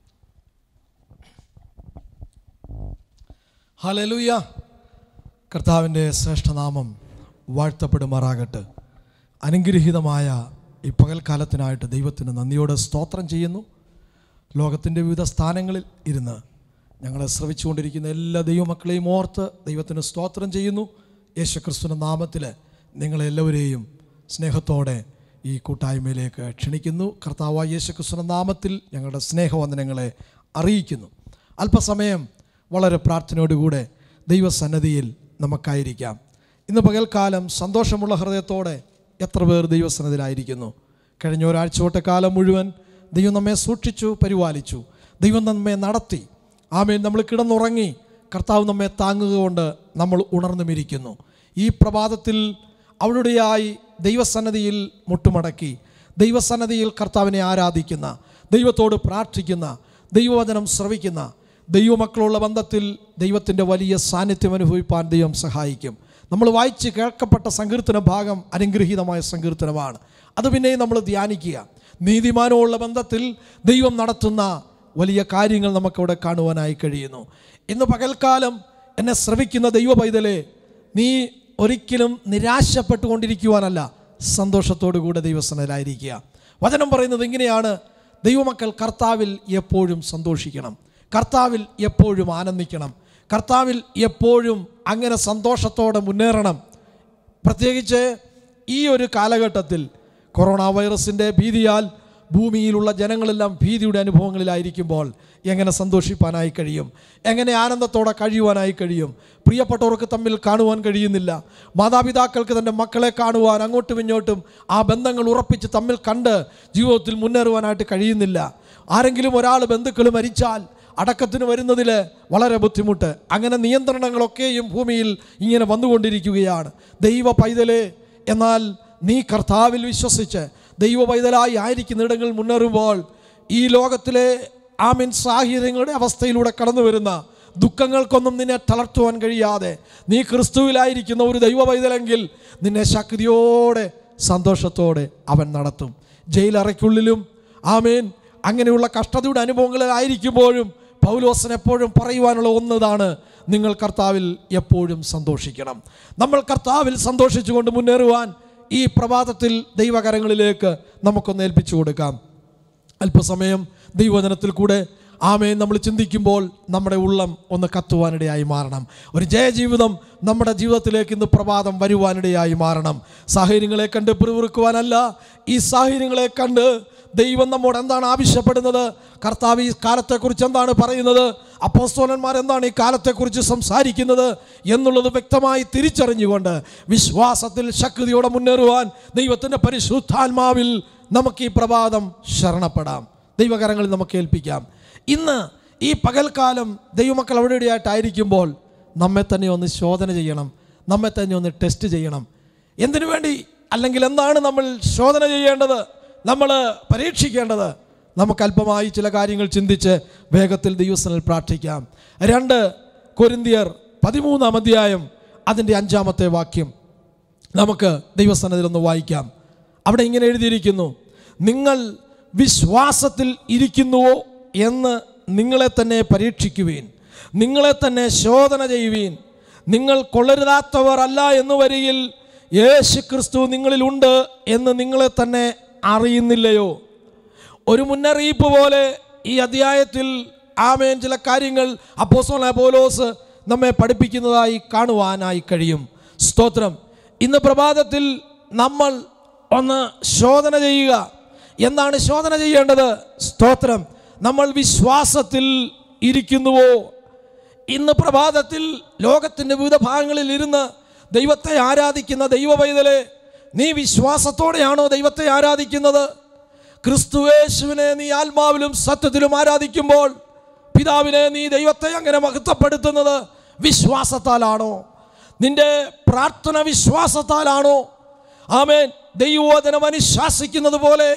ഹലലുയ കർത്താവിൻ്റെ ശ്രേഷ്ഠനാമം വാഴ്ത്തപ്പെടുമാറാകട്ടെ അനുഗ്രഹീതമായ ഈ പകൽക്കാലത്തിനായിട്ട് ദൈവത്തിന് നന്ദിയോടെ സ്തോത്രം ചെയ്യുന്നു ലോകത്തിൻ്റെ വിവിധ സ്ഥാനങ്ങളിൽ ഇരുന്ന് ഞങ്ങളെ ശ്രവിച്ചുകൊണ്ടിരിക്കുന്ന എല്ലാ ദൈവമക്കളെയും ഓർത്ത് ദൈവത്തിന് സ്തോത്രം ചെയ്യുന്നു യേശുക്രിസ്തുവിൻ്റെ നാമത്തിൽ നിങ്ങളെല്ലാവരെയും സ്നേഹത്തോടെ ഈ കൂട്ടായ്മയിലേക്ക് ക്ഷണിക്കുന്നു കർത്താവായ യേശുക്രിസ്തുവിൻ്റെ നാമത്തിൽ ഞങ്ങളുടെ സ്നേഹവന്ദനങ്ങളെ അറിയിക്കുന്നു അല്പസമയം വളരെ പ്രാർത്ഥനയോടുകൂടെ ദൈവസന്നദ്ധിയിൽ നമുക്കായിരിക്കാം ഇന്ന് പകൽക്കാലം സന്തോഷമുള്ള ഹൃദയത്തോടെ എത്ര പേർ ദൈവസന്നദ്ധിയിലായിരിക്കുന്നു കഴിഞ്ഞ ഒരാഴ്ച കാലം മുഴുവൻ ദൈവം നമ്മെ സൂക്ഷിച്ചു പരിപാലിച്ചു ദൈവം നമ്മെ നടത്തി ആമേൻ നമ്മൾ കിടന്നുറങ്ങി കർത്താവ് നമ്മെ താങ്ങുക കൊണ്ട് നമ്മൾ ഉണർന്നുമിരിക്കുന്നു ഈ പ്രഭാതത്തിൽ അവിടുടെയായി ദൈവസന്നദ്ധിയിൽ മുട്ടുമടക്കി ദൈവസന്നദ്ധിയിൽ കർത്താവിനെ ആരാധിക്കുന്ന ദൈവത്തോട് പ്രാർത്ഥിക്കുന്ന ദൈവവചനം ശ്രവിക്കുന്ന ദൈവമക്കളുള്ള ബന്ധത്തിൽ ദൈവത്തിൻ്റെ വലിയ സാന്നിധ്യം അനുഭവിപ്പാൻ ദൈവം സഹായിക്കും നമ്മൾ വായിച്ച് കേൾക്കപ്പെട്ട സങ്കീർത്തന ഭാഗം അനുഗ്രഹീതമായ സങ്കീർത്തനമാണ് അത് പിന്നെയും നമ്മൾ ധ്യാനിക്കുക നീതിമാനമുള്ള ബന്ധത്തിൽ ദൈവം നടത്തുന്ന വലിയ കാര്യങ്ങൾ നമുക്കവിടെ കാണുവാനായി കഴിയുന്നു ഇന്ന് പകൽക്കാലം എന്നെ ശ്രവിക്കുന്ന ദൈവ പൈതലെ നീ ഒരിക്കലും നിരാശപ്പെട്ടുകൊണ്ടിരിക്കുവാനല്ല സന്തോഷത്തോടു കൂടെ ദൈവസനയിലായിരിക്കുക വചനം പറയുന്നത് ഇങ്ങനെയാണ് ദൈവമക്കൾ കർത്താവിൽ എപ്പോഴും സന്തോഷിക്കണം കർത്താവിൽ എപ്പോഴും ആനന്ദിക്കണം കർത്താവിൽ എപ്പോഴും അങ്ങനെ സന്തോഷത്തോടെ മുന്നേറണം പ്രത്യേകിച്ച് ഈ ഒരു കാലഘട്ടത്തിൽ കൊറോണ വൈറസിൻ്റെ ഭീതിയാൽ ഭൂമിയിലുള്ള ജനങ്ങളെല്ലാം ഭീതിയുടെ അനുഭവങ്ങളിലായിരിക്കുമ്പോൾ എങ്ങനെ സന്തോഷിപ്പാനായി കഴിയും എങ്ങനെ ആനന്ദത്തോടെ കഴിയുവാനായി കഴിയും പ്രിയപ്പെട്ടവർക്ക് തമ്മിൽ കാണുവാൻ കഴിയുന്നില്ല മാതാപിതാക്കൾക്ക് തൻ്റെ മക്കളെ കാണുവാൻ അങ്ങോട്ടും ഇങ്ങോട്ടും ആ ബന്ധങ്ങൾ ഉറപ്പിച്ച് തമ്മിൽ കണ്ട് ജീവിതത്തിൽ മുന്നേറുവാനായിട്ട് കഴിയുന്നില്ല ആരെങ്കിലും ഒരാൾ ബന്ധുക്കൾ മരിച്ചാൽ അടക്കത്തിന് വരുന്നതിൽ വളരെ ബുദ്ധിമുട്ട് അങ്ങനെ നിയന്ത്രണങ്ങളൊക്കെയും ഭൂമിയിൽ ഇങ്ങനെ വന്നുകൊണ്ടിരിക്കുകയാണ് ദൈവ പൈതലേ എന്നാൽ നീ കർത്താവിൽ വിശ്വസിച്ച് ദൈവ പൈതലായി ആയിരിക്കുന്നിടങ്ങളിൽ മുന്നേറുമ്പോൾ ഈ ലോകത്തിലെ ആമിൻ സാഹചര്യങ്ങളുടെ അവസ്ഥയിലൂടെ കടന്നു വരുന്ന ദുഃഖങ്ങൾക്കൊന്നും നിന്നെ തളർത്തുവാൻ കഴിയാതെ നീ ക്രിസ്തുവിലായിരിക്കുന്ന ഒരു ദൈവ പൈതലെങ്കിൽ നിന്നെ ശക്തിയോടെ സന്തോഷത്തോടെ അവൻ നടത്തും ജയിലറയ്ക്കുള്ളിലും ആമേൻ അങ്ങനെയുള്ള കഷ്ടതയുടെ അനുഭവങ്ങളിലായിരിക്കുമ്പോഴും പൗലോസൻ എപ്പോഴും പറയുവാനുള്ള ഒന്നതാണ് നിങ്ങൾ കർത്താവിൽ എപ്പോഴും സന്തോഷിക്കണം നമ്മൾ കർത്താവിൽ സന്തോഷിച്ചുകൊണ്ട് മുന്നേറുവാൻ ഈ പ്രഭാതത്തിൽ ദൈവകരങ്ങളിലേക്ക് നമുക്കൊന്ന് ഏൽപ്പിച്ചു കൊടുക്കാം അല്പസമയം ദൈവവചനത്തിൽ കൂടെ ആമേൻ നമ്മൾ ചിന്തിക്കുമ്പോൾ നമ്മുടെ ഉള്ളം ഒന്ന് കത്തുവാനിടയായി മാറണം ഒരു ജയജീവിതം നമ്മുടെ ജീവിതത്തിലേക്ക് ഇന്ന് പ്രഭാതം വരുവാനിടയായി മാറണം സാഹചര്യങ്ങളെ കണ്ട് പിറുവിറുക്കുവാനല്ല ഈ സാഹചര്യങ്ങളെ കണ്ട് ദൈവം നമ്മോട് എന്താണ് ആവശ്യപ്പെടുന്നത് കർത്താവ് ഈ കാലത്തെക്കുറിച്ച് എന്താണ് പറയുന്നത് അപ്പോസ്തോലന്മാർ എന്താണ് ഈ കാലത്തെക്കുറിച്ച് സംസാരിക്കുന്നത് എന്നുള്ളത് വ്യക്തമായി തിരിച്ചറിഞ്ഞുകൊണ്ട് വിശ്വാസത്തിൽ ശക്തിയോടെ മുന്നേറുവാൻ ദൈവത്തിൻ്റെ പരിശുദ്ധാത്മാവിൽ നമുക്ക് ഈ പ്രഭാതം ശരണപ്പെടാം ദൈവകരങ്ങളിൽ നമുക്ക് ഏൽപ്പിക്കാം ഇന്ന് ഈ പകൽക്കാലം ദൈവമക്കൾ എവിടെയായിട്ടായിരിക്കുമ്പോൾ നമ്മെ തന്നെ ഒന്ന് ശോധന ചെയ്യണം നമ്മെ തന്നെ ഒന്ന് ടെസ്റ്റ് ചെയ്യണം എന്തിനു വേണ്ടി അല്ലെങ്കിൽ എന്താണ് നമ്മൾ ശോധന ചെയ്യേണ്ടത് നമ്മൾ പരീക്ഷിക്കേണ്ടത് നമുക്ക് അല്പമായി ചില കാര്യങ്ങൾ ചിന്തിച്ച് വേഗത്തിൽ ദൈവസ്ഥനിൽ പ്രാർത്ഥിക്കാം രണ്ട് കൊരിന്തിയർ പതിമൂന്നാം അധ്യായം അതിൻ്റെ അഞ്ചാമത്തെ വാക്യം നമുക്ക് ദൈവസ്ഥാനത്തിൽ ഒന്ന് വായിക്കാം അവിടെ ഇങ്ങനെ എഴുതിയിരിക്കുന്നു നിങ്ങൾ വിശ്വാസത്തിൽ ഇരിക്കുന്നുവോ എന്ന് നിങ്ങളെ തന്നെ പരീക്ഷിക്കുവീൻ നിങ്ങളെ തന്നെ ശോധന ചെയ്യുവീൻ നിങ്ങൾ കൊള്ളരുതാത്തവർ അല്ല എന്ന് വരികിൽ യേശു ക്രിസ്തു നിങ്ങളിലുണ്ട് എന്ന് നിങ്ങളെ തന്നെ അറിയുന്നില്ലയോ ഒരു മുന്നറിയിപ്പ് പോലെ ഈ അധ്യായത്തിൽ ആമേൻ ചില കാര്യങ്ങൾ അപ്പോസോല പോലോസ് നമ്മെ പഠിപ്പിക്കുന്നതായി കാണുവാനായി കഴിയും സ്തോത്രം ഇന്ന് പ്രഭാതത്തിൽ നമ്മൾ ഒന്ന് ശോധന ചെയ്യുക എന്താണ് ശോധന ചെയ്യേണ്ടത് സ്തോത്രം നമ്മൾ വിശ്വാസത്തിൽ ഇരിക്കുന്നുവോ ഇന്ന് പ്രഭാതത്തിൽ ലോകത്തിൻ്റെ വിവിധ ഭാഗങ്ങളിൽ ഇരുന്ന് ദൈവത്തെ ആരാധിക്കുന്ന ദൈവ പൈതലെ നീ വിശ്വാസത്തോടെയാണോ ദൈവത്തെ ആരാധിക്കുന്നത് ക്രിസ്തുവേശുവിനെ നീ ആത്മാവിലും സത്യത്തിലും ആരാധിക്കുമ്പോൾ പിതാവിനെ നീ ദൈവത്തെ അങ്ങനെ മഹത്വപ്പെടുത്തുന്നത് വിശ്വാസത്താലാണോ നിന്റെ പ്രാർത്ഥന വിശ്വാസത്താലാണോ ആമേൻ ദൈവോധനം അനുശാസിക്കുന്നത് പോലെ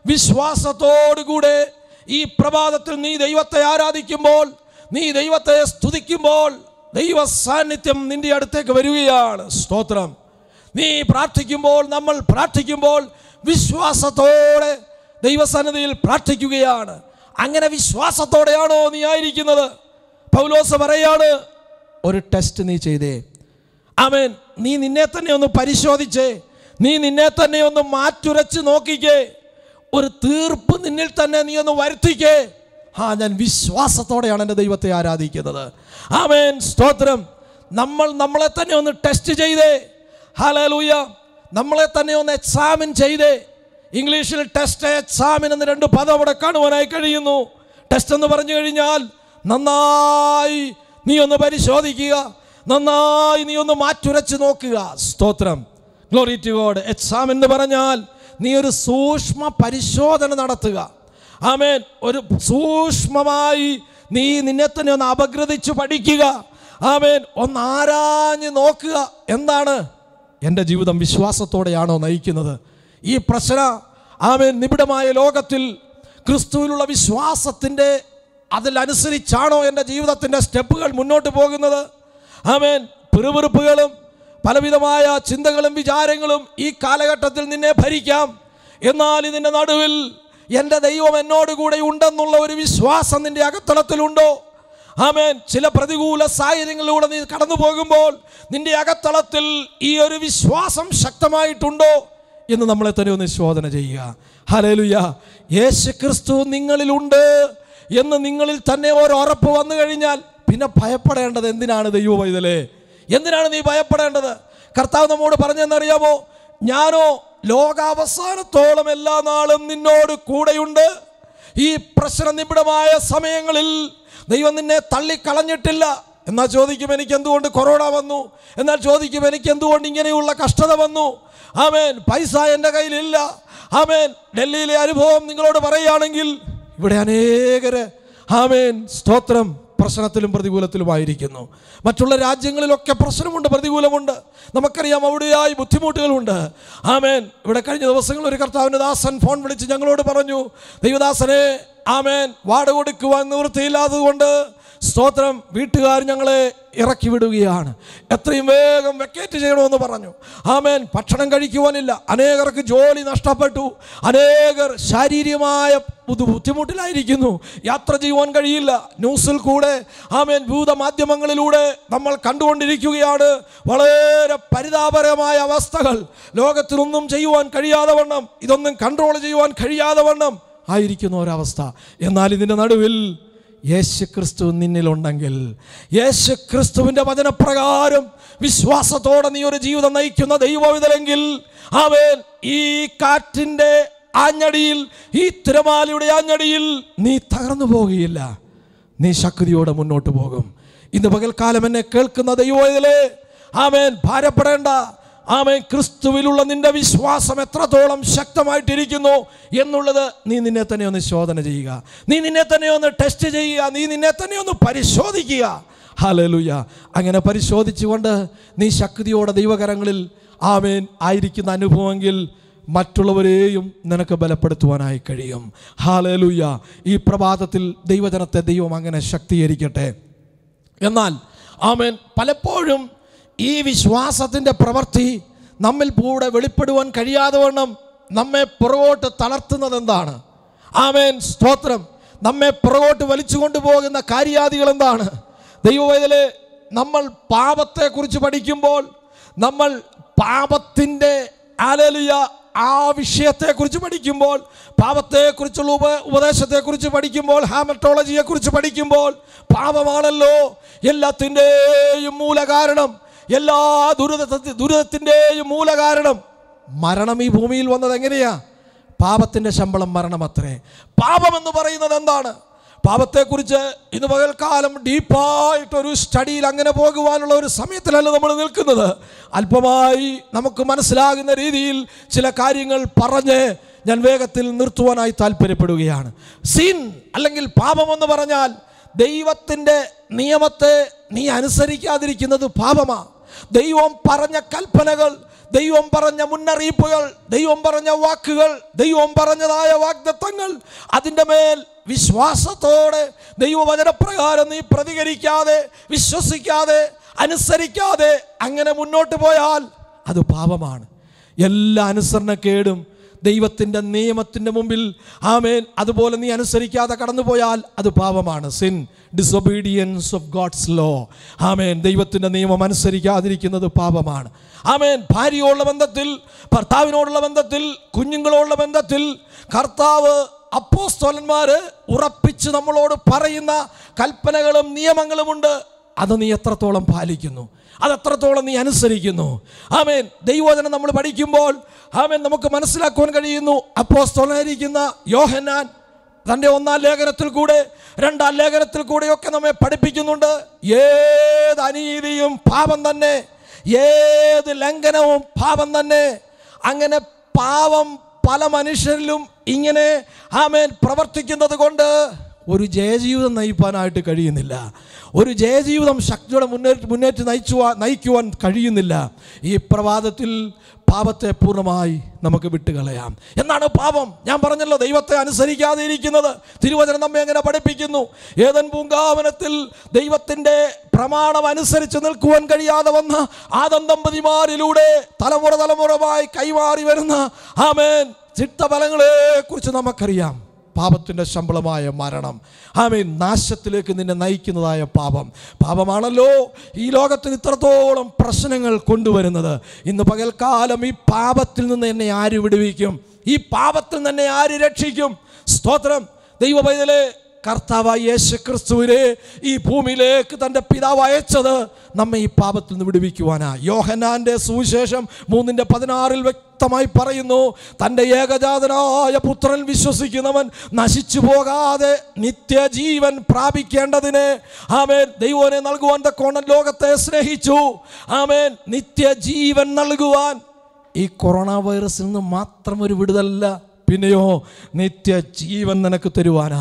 വിശ്വാസത്തോടുകൂടെ ഈ പ്രഭാതത്തിൽ നീ ദൈവത്തെ ആരാധിക്കുമ്പോൾ നീ ദൈവത്തെ സ്തുതിക്കുമ്പോൾ ദൈവ സാന്നിധ്യം നിന്റെ അടുത്തേക്ക് വരികയാണ് സ്തോത്രം നീ പ്രാർത്ഥിക്കുമ്പോൾ നമ്മൾ പ്രാർത്ഥിക്കുമ്പോൾ വിശ്വാസത്തോടെ ദൈവസന്നിധിയിൽ പ്രാർത്ഥിക്കുകയാണ് അങ്ങനെ വിശ്വാസത്തോടെയാണോ നീ ആയിരിക്കുന്നത് പൗലോസ് പറയാണ് ഒരു ടെസ്റ്റ് നീ ചെയ്തേ ആമേൻ നീ നിന്നെ തന്നെ ഒന്ന് പരിശോധിച്ചേ നീ നിന്നെ തന്നെ ഒന്ന് മാറ്റുരച്ച് നോക്കിക്കേ ഒരു തീർപ്പ് നിന്നിൽ തന്നെ നീ ഒന്ന് വരുത്തിക്കേ ആ ഞാൻ വിശ്വാസത്തോടെയാണ് എൻ്റെ ദൈവത്തെ ആരാധിക്കുന്നത് ആമേൻ സ്തോത്രം നമ്മൾ നമ്മളെ തന്നെ ഒന്ന് ടെസ്റ്റ് ചെയ്തേ ഹലലൂയ നമ്മളെ തന്നെ ഒന്ന് എക്സാമിൻ ചെയ്തേ ഇംഗ്ലീഷിൽ ടെസ്റ്റ് എക്സാമിൻ എന്ന് രണ്ട് പദം അവിടെ കാണുവാനായി കഴിയുന്നു ടെസ്റ്റ് എന്ന് പറഞ്ഞു കഴിഞ്ഞാൽ നന്നായി നീ ഒന്ന് പരിശോധിക്കുക നന്നായി നീ ഒന്ന് മാറ്റുരച്ച് നോക്കുക സ്തോത്രം ഗ്ലോറി ടു ഗോഡ് എക്സാം എന്ന് പറഞ്ഞാൽ നീ ഒരു സൂക്ഷ്മ പരിശോധന നടത്തുക ആമേൻ ഒരു സൂക്ഷ്മമായി നീ നിന്നെ തന്നെ ഒന്ന് അപഗ്രഥിച്ച് പഠിക്കുക ആമേൻ ഒന്ന് ആരാഞ്ഞ് നോക്കുക എന്താണ് എൻ്റെ ജീവിതം വിശ്വാസത്തോടെയാണോ നയിക്കുന്നത് ഈ പ്രശ്ന ആമേൻ നിബിഡമായ ലോകത്തിൽ ക്രിസ്തുവിലുള്ള വിശ്വാസത്തിൻ്റെ അതിലനുസരിച്ചാണോ എൻ്റെ ജീവിതത്തിൻ്റെ സ്റ്റെപ്പുകൾ മുന്നോട്ട് പോകുന്നത് ആമേൻ പിറുപിറുപ്പുകളും പലവിധമായ ചിന്തകളും വിചാരങ്ങളും ഈ കാലഘട്ടത്തിൽ നിന്നെ ഭരിക്കാം എന്നാൽ ഇതിൻ്റെ നടുവിൽ എൻ്റെ ദൈവം എന്നോട് കൂടെ ഉണ്ടെന്നുള്ള ഒരു വിശ്വാസം നിൻ്റെ അകത്തളത്തിലുണ്ടോ ആമേൻ ചില പ്രതികൂല സാഹചര്യങ്ങളിലൂടെ നീ കടന്നു പോകുമ്പോൾ നിന്റെ അകത്തളത്തിൽ ഈ ഒരു വിശ്വാസം ശക്തമായിട്ടുണ്ടോ എന്ന് നമ്മളെ തന്നെ ഒന്ന് ശോധന ചെയ്യുക ഹലേലുയ യേശു ക്രിസ്തു നിങ്ങളിലുണ്ട് എന്ന് നിങ്ങളിൽ തന്നെ ഒരു ഉറപ്പ് വന്നു കഴിഞ്ഞാൽ പിന്നെ ഭയപ്പെടേണ്ടത് എന്തിനാണ് ദൈവ പൈതലേ എന്തിനാണ് നീ ഭയപ്പെടേണ്ടത് കർത്താവ് നമ്മോട് പറഞ്ഞെന്നറിയാമോ ഞാനോ ലോകാവസാനത്തോളം എല്ലാ നാളും നിന്നോട് കൂടെയുണ്ട് ഈ പ്രശ്ന നിബിഡമായ സമയങ്ങളിൽ ദൈവം നിന്നെ തള്ളിക്കളഞ്ഞിട്ടില്ല എന്നാൽ ചോദിക്കും എനിക്ക് എന്തുകൊണ്ട് കൊറോണ വന്നു എന്നാൽ ചോദിക്കും എനിക്ക് എന്തുകൊണ്ട് ഇങ്ങനെയുള്ള കഷ്ടത വന്നു ആമേൻ പൈസ എൻ്റെ കയ്യിലില്ല ആമേൻ ഡൽഹിയിലെ അനുഭവം നിങ്ങളോട് പറയുകയാണെങ്കിൽ ഇവിടെ അനേകര് ആമേൻ സ്തോത്രം പ്രശ്നത്തിലും പ്രതികൂലത്തിലുമായിരിക്കുന്നു മറ്റുള്ള രാജ്യങ്ങളിലൊക്കെ പ്രശ്നമുണ്ട് പ്രതികൂലമുണ്ട് നമുക്കറിയാം അവിടെയായി ബുദ്ധിമുട്ടുകളുണ്ട് ആമേൻ ഇവിടെ കഴിഞ്ഞ ദിവസങ്ങളിൽ ഒരു കർത്താവിൻ്റെ ദാസൻ ഫോൺ വിളിച്ച് ഞങ്ങളോട് പറഞ്ഞു ദൈവദാസനെ ആമേൻ വാട കൊടുക്കുവാൻ നിവൃത്തിയില്ലാത്തതുകൊണ്ട് സ്തോത്രം വീട്ടുകാർ ഞങ്ങളെ ഇറക്കി വിടുകയാണ് എത്രയും വേഗം വെക്കേറ്റ് ചെയ്യണമെന്ന് പറഞ്ഞു ആമേൻ ഭക്ഷണം കഴിക്കുവാനില്ല അനേകർക്ക് ജോലി നഷ്ടപ്പെട്ടു അനേകർ ശാരീരികമായ ബുദ്ധി- ബുദ്ധിമുട്ടിലായിരിക്കുന്നു യാത്ര ചെയ്യുവാൻ കഴിയില്ല ന്യൂസിൽ കൂടെ ആമേൻ ഭൂത മാധ്യമങ്ങളിലൂടെ നമ്മൾ കണ്ടുകൊണ്ടിരിക്കുകയാണ് വളരെ പരിതാപകരമായ അവസ്ഥകൾ ലോകത്തിനൊന്നും ചെയ്യുവാൻ കഴിയാതെ വണ്ണം ഇതൊന്നും കൺട്രോൾ ചെയ്യുവാൻ കഴിയാതെ വണ്ണം ആയിരിക്കുന്ന ഒരവസ്ഥ എന്നാൽ ഇതിൻ്റെ നടുവിൽ യേശു ക്രിസ്തു നിന്നിലുണ്ടെങ്കിൽ യേശു ക്രിസ്തുവിൻ്റെ വചനപ്രകാരം വിശ്വാസത്തോടെ നീ ഒരു ജീവിതം നയിക്കുന്ന ദൈവവിതലെങ്കിൽ അവൻ ഈ കാറ്റിൻ്റെ ആഞ്ഞടിയിൽ ഈ തിരമാലയുടെ ആഞ്ഞടിയിൽ നീ തകർന്നു പോകുകയില്ല നീ ശക്തിയോടെ മുന്നോട്ട് പോകും ഇന്ന് പകൽക്കാലം എന്നെ കേൾക്കുന്ന ദൈവത്തിലെ ആമേൻ ഭാരപ്പെടേണ്ട ആമേൻ ക്രിസ്തുവിലുള്ള നിന്റെ വിശ്വാസം എത്രത്തോളം ശക്തമായിട്ടിരിക്കുന്നു എന്നുള്ളത് നീ നിന്നെ തന്നെ ഒന്ന് ശോധന ചെയ്യുക നീ നിന്നെ തന്നെ ഒന്ന് ടെസ്റ്റ് ചെയ്യുക നീ നിന്നെ തന്നെ ഒന്ന് പരിശോധിക്കുക ഹലലുയ അങ്ങനെ പരിശോധിച്ചുകൊണ്ട് നീ ശക്തിയോടെ ദൈവകരങ്ങളിൽ ആമേൻ ആയിരിക്കുന്ന അനുഭവമെങ്കിൽ മറ്റുള്ളവരെയും നിനക്ക് ബലപ്പെടുത്തുവാനായി കഴിയും ഹാലലുയ്യ ഈ പ്രഭാതത്തിൽ ദൈവജനത്തെ ദൈവം അങ്ങനെ ശക്തീകരിക്കട്ടെ എന്നാൽ ആമേൻ പലപ്പോഴും ഈ വിശ്വാസത്തിൻ്റെ പ്രവൃത്തി നമ്മിൽ കൂടെ വെളിപ്പെടുവാൻ കഴിയാതെ വണ്ണം നമ്മെ പുറകോട്ട് തളർത്തുന്നത് എന്താണ് ആമേൻ സ്തോത്രം നമ്മെ പുറകോട്ട് വലിച്ചു കൊണ്ടുപോകുന്ന കാര്യാദികൾ എന്താണ് ദൈവവേദലെ നമ്മൾ പാപത്തെക്കുറിച്ച് പഠിക്കുമ്പോൾ നമ്മൾ പാപത്തിൻ്റെ ആലലിയ ആ വിഷയത്തെക്കുറിച്ച് പഠിക്കുമ്പോൾ പാപത്തെക്കുറിച്ചുള്ള ഉപ ഉപദേശത്തെക്കുറിച്ച് പഠിക്കുമ്പോൾ ഹാമറ്റോളജിയെക്കുറിച്ച് പഠിക്കുമ്പോൾ പാപമാണല്ലോ എല്ലാത്തിൻ്റെയും മൂലകാരണം എല്ലാ ദുരിത ദുരിതത്തിൻ്റെയും മൂലകാരണം മരണം ഈ ഭൂമിയിൽ വന്നത് എങ്ങനെയാ പാപത്തിൻ്റെ ശമ്പളം മരണമത്രേ പാപമെന്ന് പറയുന്നത് എന്താണ് പാപത്തെക്കുറിച്ച് ഇന്ന് പകൽക്കാലം ഡീപ്പായിട്ടൊരു സ്റ്റഡിയിൽ അങ്ങനെ പോകുവാനുള്ള ഒരു സമയത്തിലല്ല നമ്മൾ നിൽക്കുന്നത് അല്പമായി നമുക്ക് മനസ്സിലാകുന്ന രീതിയിൽ ചില കാര്യങ്ങൾ പറഞ്ഞ് ഞാൻ വേഗത്തിൽ നിർത്തുവാനായി താല്പര്യപ്പെടുകയാണ് സീൻ അല്ലെങ്കിൽ പാപമെന്ന് പറഞ്ഞാൽ ദൈവത്തിൻ്റെ നിയമത്തെ നീ അനുസരിക്കാതിരിക്കുന്നത് പാപമാണ് ദൈവം പറഞ്ഞ കൽപ്പനകൾ ദൈവം പറഞ്ഞ മുന്നറിയിപ്പുകൾ ദൈവം പറഞ്ഞ വാക്കുകൾ ദൈവം പറഞ്ഞതായ വാഗ്ദത്തങ്ങൾ അതിൻ്റെ മേൽ വിശ്വാസത്തോടെ ദൈവവചനപ്രകാരം നീ പ്രതികരിക്കാതെ വിശ്വസിക്കാതെ അനുസരിക്കാതെ അങ്ങനെ മുന്നോട്ട് പോയാൽ അത് പാപമാണ് എല്ലാ അനുസരണക്കേടും ദൈവത്തിൻ്റെ നിയമത്തിൻ്റെ മുമ്പിൽ ആമേൻ അതുപോലെ നീ അനുസരിക്കാതെ കടന്നുപോയാൽ അത് പാപമാണ് sin disobedience of God's law amen ദൈവത്തിൻ്റെ നിയമം അനുസരിക്കാതിരിക്കുന്നത് പാപമാണ് ആമേൻ ഭാര്യയോടുള്ള ബന്ധത്തിൽ ഭർത്താവിനോടുള്ള ബന്ധത്തിൽ കുഞ്ഞുങ്ങളോടുള്ള ബന്ധത്തിൽ കർത്താവ് അപ്പോസ്തോലന്മാർ ഉറപ്പിച്ച് നമ്മളോട് പറയുന്ന കൽപ്പനകളും നിയമങ്ങളുമുണ്ട് അത് നീ എത്രത്തോളം പാലിക്കുന്നു അത് എത്രത്തോളം നീ അനുസരിക്കുന്നു ആമേൻ ദൈവവചനം നമ്മൾ പഠിക്കുമ്പോൾ ആമേൻ നമുക്ക് മനസ്സിലാക്കുവാൻ കഴിയുന്നു അപ്പോസ്തോലനായിരിക്കുന്ന യോഹന്നാൻ തൻ്റെ ഒന്നാം ലേഖനത്തിൽ കൂടെ രണ്ടാം ലേഖനത്തിൽ കൂടെയൊക്കെ നമ്മെ പഠിപ്പിക്കുന്നുണ്ട് ഏത് അനീതിയും പാപം തന്നെ ഏത് ലംഘനവും പാപം തന്നെ അങ്ങനെ പാവം പല മനുഷ്യരിലും ഇങ്ങനെ ആമേൻ പ്രവർത്തിക്കുന്നത് കൊണ്ട് ഒരു ജയജീവിതം നയിപ്പാനായിട്ട് കഴിയുന്നില്ല ഒരു ജയജീവിതം ശക്തിയോടെ മുന്നേറ്റ് മുന്നേറ്റ് നയിച്ചുവാൻ നയിക്കുവാൻ കഴിയുന്നില്ല ഈ പ്രഭാതത്തിൽ പാപത്തെ പൂർണ്ണമായി നമുക്ക് വിട്ടുകളയാം എന്നാണ് പാപം ഞാൻ പറഞ്ഞല്ലോ ദൈവത്തെ അനുസരിക്കാതെ ഇരിക്കുന്നത് തിരുവചനം നമ്മെ എങ്ങനെ പഠിപ്പിക്കുന്നു ഏതൻ പൂങ്കാവനത്തിൽ ദൈവത്തിൻ്റെ പ്രമാണം അനുസരിച്ച് നിൽക്കുവാൻ കഴിയാതെ വന്ന ആദം ദമ്പതിമാരിലൂടെ തലമുറ തലമുറമായി കൈമാറി വരുന്ന ആമേൻ ചിട്ടഫലങ്ങളെ കുറിച്ച് നമുക്കറിയാം പാപത്തിൻ്റെ ശമ്പളമായ മരണം ആമേൻ നാശത്തിലേക്ക് നിന്നെ നയിക്കുന്നതായ പാപം പാപമാണല്ലോ ഈ ലോകത്തിൽ ഇത്രത്തോളം പ്രശ്നങ്ങൾ കൊണ്ടുവരുന്നത് ഇന്ന് പകൽക്കാലം ഈ പാപത്തിൽ നിന്ന് എന്നെ ആര് വിടുവിക്കും ഈ പാപത്തിൽ നിന്ന് എന്നെ ആര് രക്ഷിക്കും സ്തോത്രം ദൈവപൈതലെ കർത്താവായ യേശു ക്രിസ്തുവിനെ ഈ ഭൂമിയിലേക്ക് തൻ്റെ പിതാവ് അയച്ചത് നമ്മെ ഈ പാപത്തിൽ നിന്ന് വിടുവിക്കുവാനാ യോഹനാന്റെ സുവിശേഷം മൂന്നിൻ്റെ പതിനാറിൽ വ്യക്തമായി പറയുന്നു തൻ്റെ ഏകജാതനായ പുത്രൻ വിശ്വസിക്കുന്നവൻ നശിച്ചു പോകാതെ നിത്യജീവൻ പ്രാപിക്കേണ്ടതിന് ആമേൻ ദൈവനെ നൽകുവാൻ തക്കോണം ലോകത്തെ സ്നേഹിച്ചു ആമേൻ നിത്യജീവൻ നൽകുവാൻ ഈ കൊറോണ വൈറസിൽ നിന്ന് മാത്രം ഒരു വിടുതലല്ല പിന്നെയോ നിത്യജീവൻ നിനക്ക് തരുവാനാ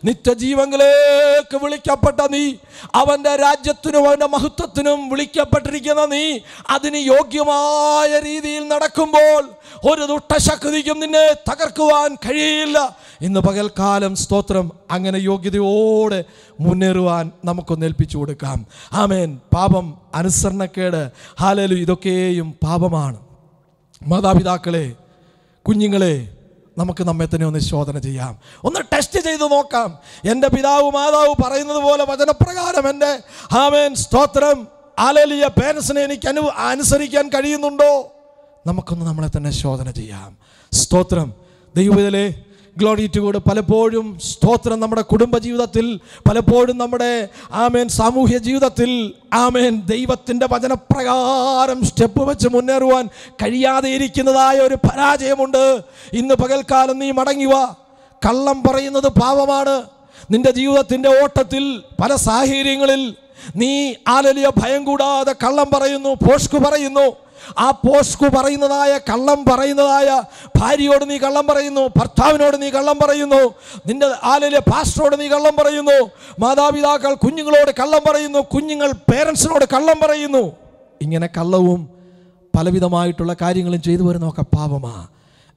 നിത്യജീവങ്ങളിലേക്ക് വിളിക്കപ്പെട്ട നീ അവൻ്റെ രാജ്യത്തിനും അവൻ്റെ മഹത്വത്തിനും വിളിക്കപ്പെട്ടിരിക്കുന്ന നീ അതിന് യോഗ്യമായ രീതിയിൽ നടക്കുമ്പോൾ ഒരു ദുഷ്ടശക്തിക്കും നിന്നെ തകർക്കുവാൻ കഴിയില്ല ഇന്ന് പകൽക്കാലം സ്തോത്രം അങ്ങനെ യോഗ്യതയോടെ മുന്നേറുവാൻ നമുക്കൊന്ന് ഏൽപ്പിച്ചു കൊടുക്കാം ആമേൻ പാപം അനുസരണക്കേട് ഹാലലു ഇതൊക്കെയും പാപമാണ് മാതാപിതാക്കളെ കുഞ്ഞുങ്ങളെ നമുക്ക് നമ്മെ തന്നെ ഒന്ന് ശോധന ചെയ്യാം ഒന്ന് ടെസ്റ്റ് ചെയ്ത് നോക്കാം എൻ്റെ പിതാവ് മാതാവ് പറയുന്നത് പോലെ വചനപ്രകാരം എൻ്റെ ഹാമേൻ സ്തോത്രം ആലേലിയ പേരൻസിനെ എനിക്ക് അനു അനുസരിക്കാൻ കഴിയുന്നുണ്ടോ നമുക്കൊന്ന് നമ്മളെ തന്നെ ശോധന ചെയ്യാം സ്തോത്രം ദൈവത്തിലെ ഗ്ലോറി ടു ഗോഡ് പലപ്പോഴും സ്തോത്രം നമ്മുടെ കുടുംബ ജീവിതത്തിൽ പലപ്പോഴും നമ്മുടെ ആമേൻ സാമൂഹ്യ ജീവിതത്തിൽ ആമേൻ ദൈവത്തിൻ്റെ വചനപ്രകാരം സ്റ്റെപ്പ് വെച്ച് മുന്നേറുവാൻ കഴിയാതെ ഇരിക്കുന്നതായ ഒരു പരാജയമുണ്ട് ഇന്ന് പകൽക്കാലം നീ മടങ്ങി വാ കള്ളം പറയുന്നത് പാപമാണ് നിന്റെ ജീവിതത്തിൻ്റെ ഓട്ടത്തിൽ പല സാഹചര്യങ്ങളിൽ നീ ആലലിയ ഭയം കൂടാതെ കള്ളം പറയുന്നു പോഷ്കു പറയുന്നു ആ പോസ്കു പറയുന്നതായ കള്ളം പറയുന്നതായ ഭാര്യയോട് നീ കള്ളം പറയുന്നു ഭർത്താവിനോട് നീ കള്ളം പറയുന്നു നിന്റെ ആലിലെ പാസ്റ്ററോട് നീ കള്ളം പറയുന്നു മാതാപിതാക്കൾ കുഞ്ഞുങ്ങളോട് കള്ളം പറയുന്നു കുഞ്ഞുങ്ങൾ പേരൻസിനോട് കള്ളം പറയുന്നു ഇങ്ങനെ കള്ളവും പലവിധമായിട്ടുള്ള കാര്യങ്ങളും ചെയ്തു വരുന്നതൊക്കെ പാപമാ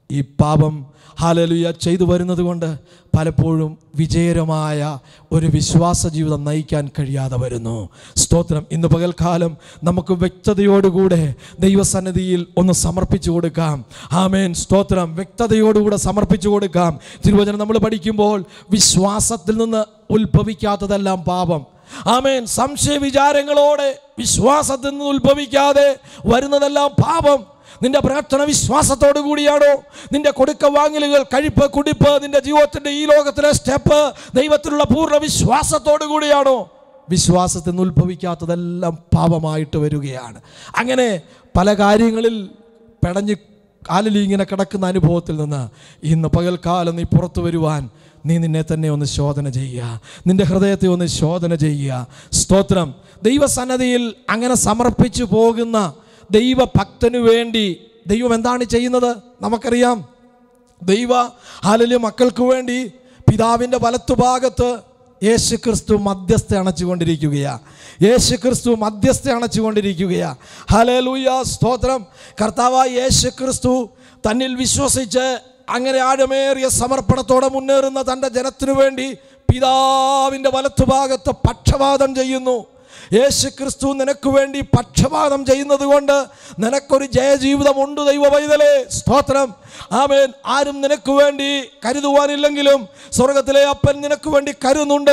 ഈ പാപം ഹാലലുയ ചെയ്തു വരുന്നത് കൊണ്ട് പലപ്പോഴും വിജയകരമായ ഒരു വിശ്വാസ ജീവിതം നയിക്കാൻ കഴിയാതെ വരുന്നു സ്തോത്രം ഇന്ന് പകൽക്കാലം നമുക്ക് വ്യക്തതയോടുകൂടെ ദൈവസന്നിധിയിൽ ഒന്ന് സമർപ്പിച്ചു കൊടുക്കാം ആമേൻ സ്തോത്രം വ്യക്തതയോടുകൂടെ സമർപ്പിച്ചു കൊടുക്കാം തിരുവചനം നമ്മൾ പഠിക്കുമ്പോൾ വിശ്വാസത്തിൽ നിന്ന് ഉത്ഭവിക്കാത്തതെല്ലാം പാപം ആമേൻ സംശയ വിചാരങ്ങളോടെ വിശ്വാസത്തിൽ നിന്ന് ഉത്ഭവിക്കാതെ വരുന്നതെല്ലാം പാപം നിന്റെ പ്രാർത്ഥന വിശ്വാസത്തോടു കൂടിയാണോ നിന്റെ കൊടുക്ക വാങ്ങലുകൾ കഴിപ്പ് കുടിപ്പ് നിന്റെ ജീവിതത്തിന്റെ ഈ ലോകത്തിലെ സ്റ്റെപ്പ് ദൈവത്തിലുള്ള പൂർണ്ണ വിശ്വാസത്തോടു കൂടിയാണോ വിശ്വാസത്തിൽ നിന്ന് ഉത്ഭവിക്കാത്തതെല്ലാം പാപമായിട്ട് വരികയാണ് അങ്ങനെ പല കാര്യങ്ങളിൽ പെടഞ്ഞ് കാലിൽ ഇങ്ങനെ കിടക്കുന്ന അനുഭവത്തിൽ നിന്ന് ഇന്ന് പകൽക്കാലം നീ പുറത്തു വരുവാൻ നീ നിന്നെ തന്നെ ഒന്ന് ശോധന ചെയ്യുക നിന്റെ ഹൃദയത്തെ ഒന്ന് ശോധന ചെയ്യുക സ്തോത്രം ദൈവസന്നതിയിൽ അങ്ങനെ സമർപ്പിച്ചു പോകുന്ന ദൈവഭക്തനു വേണ്ടി ദൈവം എന്താണ് ചെയ്യുന്നത് നമുക്കറിയാം ദൈവ ഹാലല് മക്കൾക്ക് വേണ്ടി പിതാവിൻ്റെ വലത്തുഭാഗത്ത് യേശു ക്രിസ്തു മധ്യസ്ഥ അണച്ചുകൊണ്ടിരിക്കുകയാ യേശു ക്രിസ്തു മധ്യസ്ഥ അണച്ചുകൊണ്ടിരിക്കുകയാ ഹലലൂയ സ്തോത്രം കർത്താവായ യേശു ക്രിസ്തു തന്നിൽ വിശ്വസിച്ച് അങ്ങനെ ആഴമേറിയ സമർപ്പണത്തോടെ മുന്നേറുന്ന തൻ്റെ ജനത്തിനു വേണ്ടി പിതാവിൻ്റെ വലത്തുഭാഗത്ത് പക്ഷപാതം ചെയ്യുന്നു യേശു ക്രിസ്തു നിനക്ക് വേണ്ടി പക്ഷപാതം ചെയ്യുന്നത് കൊണ്ട് നിനക്കൊരു ജയജീവിതമുണ്ട് ദൈവ പൈതലേ സ്തോത്രം ആമേൻ ആരും നിനക്ക് വേണ്ടി കരുതുവാനില്ലെങ്കിലും സ്വർഗത്തിലെ അപ്പൻ നിനക്ക് വേണ്ടി കരുതുന്നുണ്ട്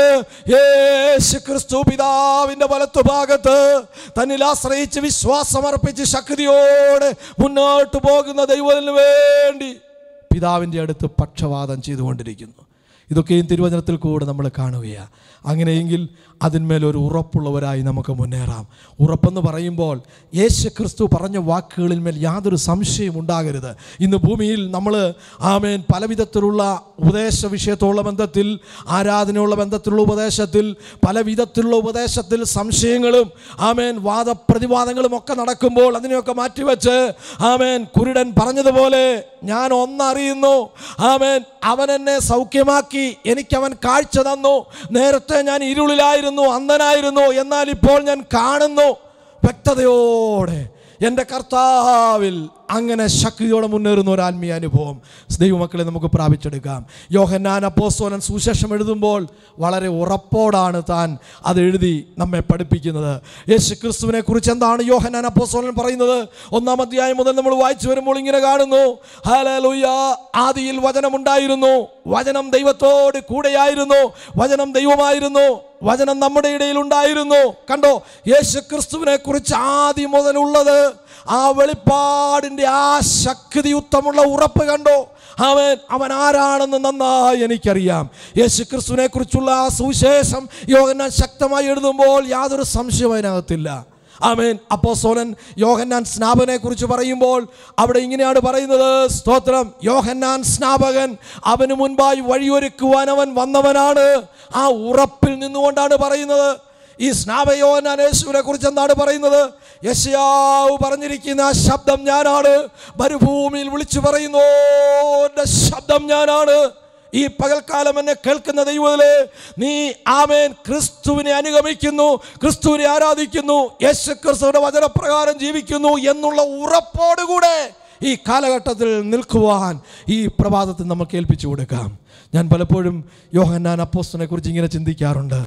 യേശു ക്രിസ്തു പിതാവിൻ്റെ വലത്തു ഭാഗത്ത് തന്നിൽ ആശ്രയിച്ച് വിശ്വാസമർപ്പിച്ച് ശക്തിയോടെ മുന്നോട്ട് പോകുന്ന ദൈവത്തിന് വേണ്ടി പിതാവിൻ്റെ അടുത്ത് പക്ഷപാതം ചെയ്തുകൊണ്ടിരിക്കുന്നു ഇതൊക്കെയും തിരുവചനത്തിൽ കൂടെ നമ്മൾ കാണുകയാണ് അങ്ങനെയെങ്കിൽ അതിന്മേൽ ഒരു ഉറപ്പുള്ളവരായി നമുക്ക് മുന്നേറാം ഉറപ്പെന്ന് പറയുമ്പോൾ യേശു ക്രിസ്തു പറഞ്ഞ വാക്കുകളിൽ മേൽ യാതൊരു സംശയവും ഉണ്ടാകരുത് ഇന്ന് ഭൂമിയിൽ നമ്മൾ ആമേൻ പല വിധത്തിലുള്ള ഉപദേശ വിഷയത്തോടുള്ള ബന്ധത്തിൽ ആരാധനയുള്ള ബന്ധത്തിലുള്ള ഉപദേശത്തിൽ പല വിധത്തിലുള്ള ഉപദേശത്തിൽ സംശയങ്ങളും ആമേൻ വാദപ്രതിവാദങ്ങളും ഒക്കെ നടക്കുമ്പോൾ അതിനെയൊക്കെ മാറ്റിവെച്ച് ആമേൻ കുരുടൻ പറഞ്ഞതുപോലെ ഞാൻ ഒന്നറിയുന്നു ആമേൻ അവൻ എന്നെ സൗഖ്യമാക്കി എനിക്കവൻ കാഴ്ച തന്നു നേരത്തെ ഞാൻ ഇരുളിലായിരുന്നു അന്ധനായിരുന്നു എന്നാൽ ഇപ്പോൾ ഞാൻ കാണുന്നു വ്യക്തതയോടെ എൻ്റെ കർത്താവിൽ അങ്ങനെ ശക്തിയോടെ മുന്നേറുന്ന ഒരു ആത്മീയ അനുഭവം ദൈവമക്കളെ നമുക്ക് പ്രാപിച്ചെടുക്കാം യോഹന്നാൻ അപ്പോസ്തോലൻ സുശേഷം എഴുതുമ്പോൾ വളരെ ഉറപ്പോടാണ് താൻ അത് എഴുതി നമ്മെ പഠിപ്പിക്കുന്നത് യേശു ക്രിസ്തുവിനെ കുറിച്ച് എന്താണ് യോഹന്നാൻ അപ്പോസ്തോലൻ പറയുന്നത് ഒന്നാം അധ്യായം മുതൽ നമ്മൾ വായിച്ചു വരുമ്പോൾ ഇങ്ങനെ കാണുന്നു ഹല്ലേലൂയ ആദിയിൽ വചനമുണ്ടായിരുന്നു വചനം ദൈവത്തോട് കൂടെയായിരുന്നു വചനം ദൈവമായിരുന്നു വചനം നമ്മുടെ ഇടയിൽ ഉണ്ടായിരുന്നു കണ്ടോ യേശു ക്രിസ്തുവിനെ കുറിച്ച് ആദ്യം മുതലുള്ളത് ആ വെളിപ്പാടിൻ്റെ ആ ശക്തിയുക്തമുള്ള ഉറപ്പ് കണ്ടോ അവൻ അവൻ ആരാണെന്ന് നന്നായി എനിക്കറിയാം യേശു ക്രിസ്തുവിനെ കുറിച്ചുള്ള ആ സുവിശേഷം യോഗനാൻ ശക്തമായി എഴുതുമ്പോൾ യാതൊരു സംശയവും അതിനകത്തില്ല ആമേൻ അപ്പോസ്തലൻ യോഹന്നാൻ സ്നാപകനെ കുറിച്ച് പറയുമ്പോൾ അവിടെ ഇങ്ങനെയാണ് പറയുന്നത് സ്തോത്രം യോഹന്നാൻ സ്നാപകൻ അവന് മുൻപായി വഴിയൊരുക്കുവാൻ അവൻ വന്നവനാണ് ആ ഉറപ്പിൽ നിന്നുകൊണ്ടാണ് പറയുന്നത് ഈ സ്നാപയോഹന്നാൻ യേശുവിനെ കുറിച്ച് എന്താണ് പറയുന്നത് യശയാവ് പറഞ്ഞിരിക്കുന്ന ആ ശബ്ദം ഞാനാണ് മരുഭൂമിയിൽ വിളിച്ചു പറയുന്നു "എൻ്റെ ശബ്ദം ഞാനാണ് ഈ പകൽക്കാലം എന്നെ കേൾക്കുന്ന ദൈവത്തിലെ നീ ആമേൻ ക്രിസ്തുവിനെ അനുഗമിക്കുന്നു ക്രിസ്തുവിനെ ആരാധിക്കുന്നു യേശു ക്രിസ്തുവിന്റെ വചനപ്രകാരം ജീവിക്കുന്നു എന്നുള്ള ഉറപ്പോടുകൂടെ ഈ കാലഘട്ടത്തിൽ നിൽക്കുവാൻ ഈ പ്രഭാതത്തിൽ നമുക്ക് ഏൽപ്പിച്ചു കൊടുക്കാം ഞാൻ പലപ്പോഴും യോഹന്നാൻ അപ്പോസ്തനെ കുറിച്ച് ഇങ്ങനെ ചിന്തിക്കാറുണ്ട്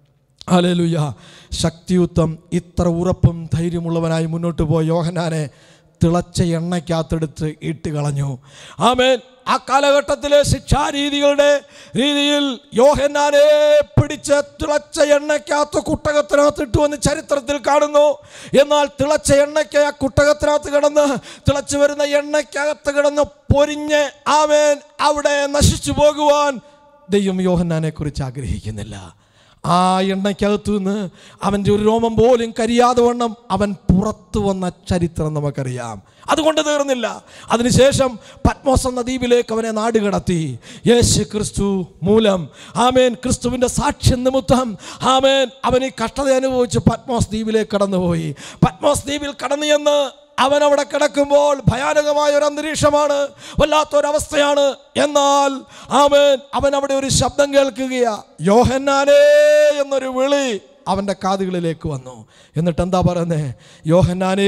അലേലുയ ശക്തിയുക്തം ഇത്ര ഉറപ്പും ധൈര്യമുള്ളവനായി മുന്നോട്ട് പോയ യോഹനാനെ തിളച്ച എണ്ണയ്ക്കകത്തെടുത്ത് ഇട്ട് കളഞ്ഞു ആമേൻ ആ കാലഘട്ടത്തിലെ ശിക്ഷാരീതികളുടെ രീതിയിൽ യോഹന്നാനെ പിടിച്ച് തിളച്ച എണ്ണയ്ക്കകത്ത് കുട്ടകത്തിനകത്ത് ഇട്ടുവെന്ന് ചരിത്രത്തിൽ കാണുന്നു എന്നാൽ തിളച്ച എണ്ണയ്ക്ക് ആ കുട്ടകത്തിനകത്ത് കിടന്ന് തിളച്ചു വരുന്ന എണ്ണയ്ക്കകത്ത് കിടന്ന് പൊരിഞ്ഞ് ആമേൻ അവിടെ നശിച്ചു പോകുവാൻ ദൈവം യോഹന്നാനെ കുറിച്ച് ആഗ്രഹിക്കുന്നില്ല ആ എണ്ണയ്ക്കകത്തു നിന്ന് അവൻ്റെ ഒരു രോമം പോലും കരിയാതെ വണ്ണം അവൻ പുറത്തു വന്ന ചരിത്രം നമുക്കറിയാം അതുകൊണ്ട് തീർന്നില്ല അതിനുശേഷം പത്മോസ് എന്ന ദ്വീപിലേക്ക് അവനെ നാടുകടത്തി യേശു ക്രിസ്തു മൂലം ആമേൻ ക്രിസ്തുവിൻ്റെ സാക്ഷ്യം നിമിത്തം ആമേൻ അവൻ ഈ കഷ്ടത അനുഭവിച്ച് പത്മോസ് ദ്വീപിലേക്ക് കടന്നുപോയി പത്മോസ് ദ്വീപിൽ കടന്നു ചെന്ന് അവൻ അവിടെ കിടക്കുമ്പോൾ ഭയാനകമായ ഒരു അന്തരീക്ഷമാണ് വല്ലാത്തൊരവസ്ഥയാണ് എന്നാൽ അവൻ അവൻ അവിടെ ഒരു ശബ്ദം കേൾക്കുകയാ യോഹന്നാനേ എന്നൊരു വിളി അവൻ്റെ കാതുകളിലേക്ക് വന്നു എന്നിട്ട് എന്താ പറയുന്നത് യോഹന്നാനേ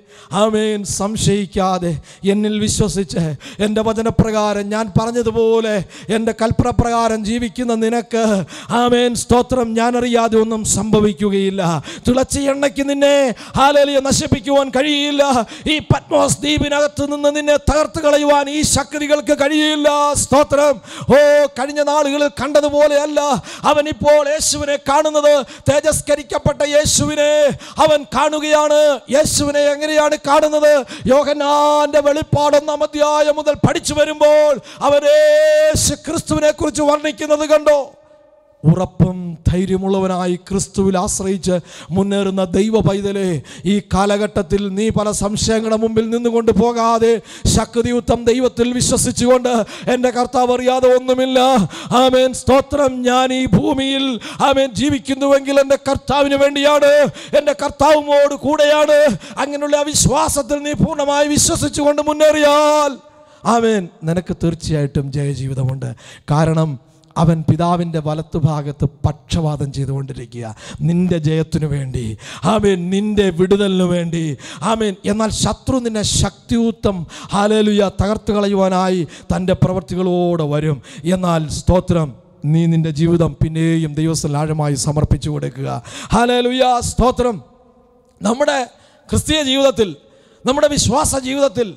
ആമേൻ സംശയിക്കാതെ എന്നിൽ വിശ്വസിച്ച് എൻ്റെ വചനപ്രകാരം ഞാൻ പറഞ്ഞതുപോലെ എൻ്റെ കൽപ്പനപ്രകാരം ജീവിക്കുന്ന നിനക്ക് ആമേൻ സ്തോത്രം ഞാൻ അറിയാതെ ഒന്നും സംഭവിക്കുകയില്ല തുളച്ച എണ്ണയ്ക്ക് നിന്നെ ഹാലേലിയ നശിപ്പിക്കുവാൻ കഴിയില്ല ഈ പത്മോസ് ദ്വീപിനകത്ത് നിന്ന് നിന്നെ തകർത്ത് കളയുവാൻ ഈ ശക്തികൾക്ക് കഴിയില്ല സ്തോത്രം ഓ കഴിഞ്ഞ നാളുകളിൽ കണ്ടതുപോലെയല്ല അവൻ ഇപ്പോൾ യേശുവിനെ കാണുന്നത് തേജസ്കരിക്കപ്പെട്ട യേശുവിനെ അവൻ കാണുകയാണ് യേശുവിനെ എങ്ങനെയാണ് കാണുന്നത് യോഹന്നാന്റെ വെളിപ്പാടൊന്നാം അധ്യായം മുതൽ പഠിച്ചു വരുമ്പോൾ അവൻ യേശു ക്രിസ്തുവിനെ കുറിച്ച് വർണ്ണിക്കുന്നത് കണ്ടോ ഉറപ്പും ധൈര്യമുള്ളവനായി ക്രിസ്തുവിൽ ആശ്രയിച്ച് മുന്നേറുന്ന ദൈവ പൈതലെ ഈ കാലഘട്ടത്തിൽ നീ പല സംശയങ്ങളുടെ മുമ്പിൽ നിന്നുകൊണ്ട് പോകാതെ ശക്തിയുത്തം ദൈവത്തിൽ വിശ്വസിച്ചുകൊണ്ട് എൻ്റെ കർത്താവ് അറിയാതെ ഒന്നുമില്ല ആമേൻ സ്തോത്രം ഞാൻ ഈ ഭൂമിയിൽ ആമേൻ ജീവിക്കുന്നുവെങ്കിൽ എൻ്റെ കർത്താവിന് വേണ്ടിയാണ് എൻ്റെ കർത്താവുമോട് കൂടെയാണ് അങ്ങനെയുള്ള ആ വിശ്വാസത്തിൽ നീ പൂർണ്ണമായി വിശ്വസിച്ചുകൊണ്ട് മുന്നേറിയാൽ ആമേൻ നിനക്ക് തീർച്ചയായിട്ടും ജയജീവിതമുണ്ട് കാരണം അവൻ പിതാവിൻ്റെ വലത്തുഭാഗത്ത് പക്ഷപാതം ചെയ്തുകൊണ്ടിരിക്കുക നിന്റെ ജയത്തിനു വേണ്ടി ആമേൻ നിന്റെ വിടുതലിനു വേണ്ടി ആമേൻ എന്നാൽ ശത്രു നിന്നെ ശക്തിയൂത്തം ഹാലേലുയ തകർത്ത് കളയുവാനായി തൻ്റെ പ്രവർത്തികളോടെ വരും എന്നാൽ സ്തോത്രം നീ നിന്റെ ജീവിതം പിന്നെയും ദൈവത്തിൽ ആഴമായി സമർപ്പിച്ചു കൊടുക്കുക ഹാലേലുയ സ്തോത്രം നമ്മുടെ ക്രിസ്തീയ ജീവിതത്തിൽ നമ്മുടെ വിശ്വാസ ജീവിതത്തിൽ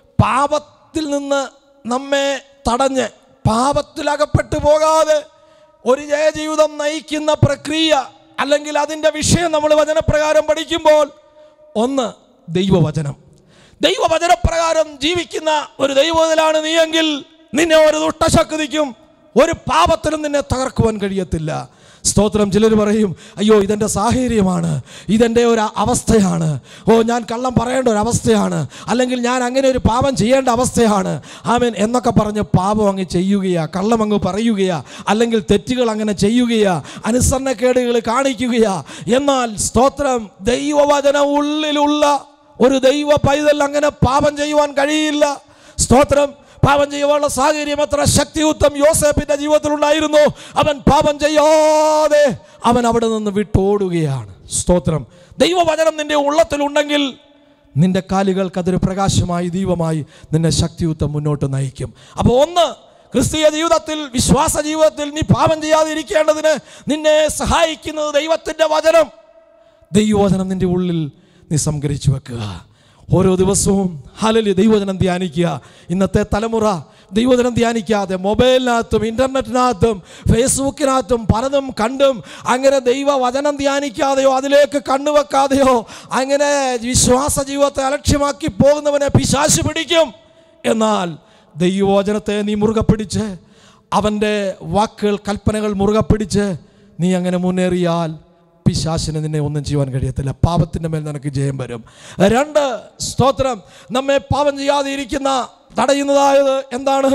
പാപത്തിൽ നിന്ന് നമ്മെ തടഞ്ഞ് പാപത്തിലകപ്പെട്ടു പോകാതെ ഒരു ജയജീവിതം നയിക്കുന്ന പ്രക്രിയ അല്ലെങ്കിൽ അതിൻ്റെ വിഷയം നമ്മൾ വചനപ്രകാരം പഠിക്കുമ്പോൾ ഒന്ന് ദൈവവചനം ദൈവവചനപ്രകാരം ജീവിക്കുന്ന ഒരു ദൈവത്തിലാണ് നീയെങ്കിൽ നിന്നെ ഒരു ദുഷ്ടശക്തിക്കും ഒരു പാപത്തിലും നിന്നെ തകർക്കുവാൻ കഴിയത്തില്ല സ്തോത്രം ചിലർ പറയും അയ്യോ ഇതെൻ്റെ സാഹചര്യമാണ് ഇതെൻ്റെ ഒരു അവസ്ഥയാണ് ഓ ഞാൻ കള്ളം പറയേണ്ട ഒരു അവസ്ഥയാണ് അല്ലെങ്കിൽ ഞാൻ അങ്ങനെ ഒരു പാപം ചെയ്യേണ്ട അവസ്ഥയാണ് ആമേൻ എന്നൊക്കെ പറഞ്ഞ് പാപം അങ്ങ് ചെയ്യുകയാ കള്ളം അങ്ങ് പറയുകയാ അല്ലെങ്കിൽ തെറ്റുകൾ അങ്ങനെ ചെയ്യുകയാ അനുസരണക്കേടുകൾ കാണിക്കുകയാ എന്നാൽ സ്തോത്രം ദൈവവചന ഉള്ളിലുള്ള ഒരു ദൈവ പൈതൽ അങ്ങനെ പാപം ചെയ്യുവാൻ കഴിയില്ല സ്തോത്രം പാപം ചെയ്യുവാനുള്ള സാഹചര്യം എത്ര ശക്തിയുത്തം യോസേപ്പിന്റെ ജീവിതത്തിൽ ഉണ്ടായിരുന്നു അവൻ പാപം ചെയ്യാതെ അവൻ അവിടെ നിന്ന് വിട്ടോടുകയാണ് സ്തോത്രം ദൈവവചനം നിന്റെ ഉള്ളത്തിലുണ്ടെങ്കിൽ നിന്റെ കാലുകൾക്ക് അതൊരു പ്രകാശമായി ദൈവമായി നിന്നെ ശക്തിയുത്തം മുന്നോട്ട് നയിക്കും അപ്പോൾ ഒന്ന് ക്രിസ്തീയ ജീവിതത്തിൽ വിശ്വാസ ജീവിതത്തിൽ നീ പാപം ചെയ്യാതെ ഇരിക്കേണ്ടതിന് നിന്നെ സഹായിക്കുന്നത് ദൈവത്തിൻ്റെ വചനം ദൈവവചനം നിന്റെ ഉള്ളിൽ നീ സംഗ്രഹിച്ചു വെക്കുക ഓരോ ദിവസവും ഹലലി ദൈവവചനം ധ്യാനിക്കുക ഇന്നത്തെ തലമുറ ദൈവവചനം ധ്യാനിക്കാതെ മൊബൈലിനകത്തും ഇൻ്റർനെറ്റിനകത്തും ഫേസ്ബുക്കിനകത്തും പലതും കണ്ടും അങ്ങനെ ദൈവവചനം ധ്യാനിക്കാതെയോ അതിലേക്ക് കണ്ണുവെക്കാതെയോ അങ്ങനെ വിശ്വാസ ജീവിതത്തെ അലക്ഷ്യമാക്കി പോകുന്നവനെ പിശാശ് പിടിക്കും എന്നാൽ ദൈവവചനത്തെ നീ മുറുകെ പിടിച്ച് അവൻ്റെ വാക്കുകൾ കൽപ്പനകൾ മുറുകെ പിടിച്ച് നീ അങ്ങനെ മുന്നേറിയാൽ പിശാശിന് നിന്നെ ഒന്നും ചെയ്യുവാൻ കഴിയത്തില്ല പാപത്തിൻ്റെ മേൽ നിനക്ക് ജയം വരും രണ്ട് സ്തോത്രം നമ്മെ പാപം ചെയ്യാതെ ഇരിക്കുന്ന തടയുന്നതായത് എന്താണ്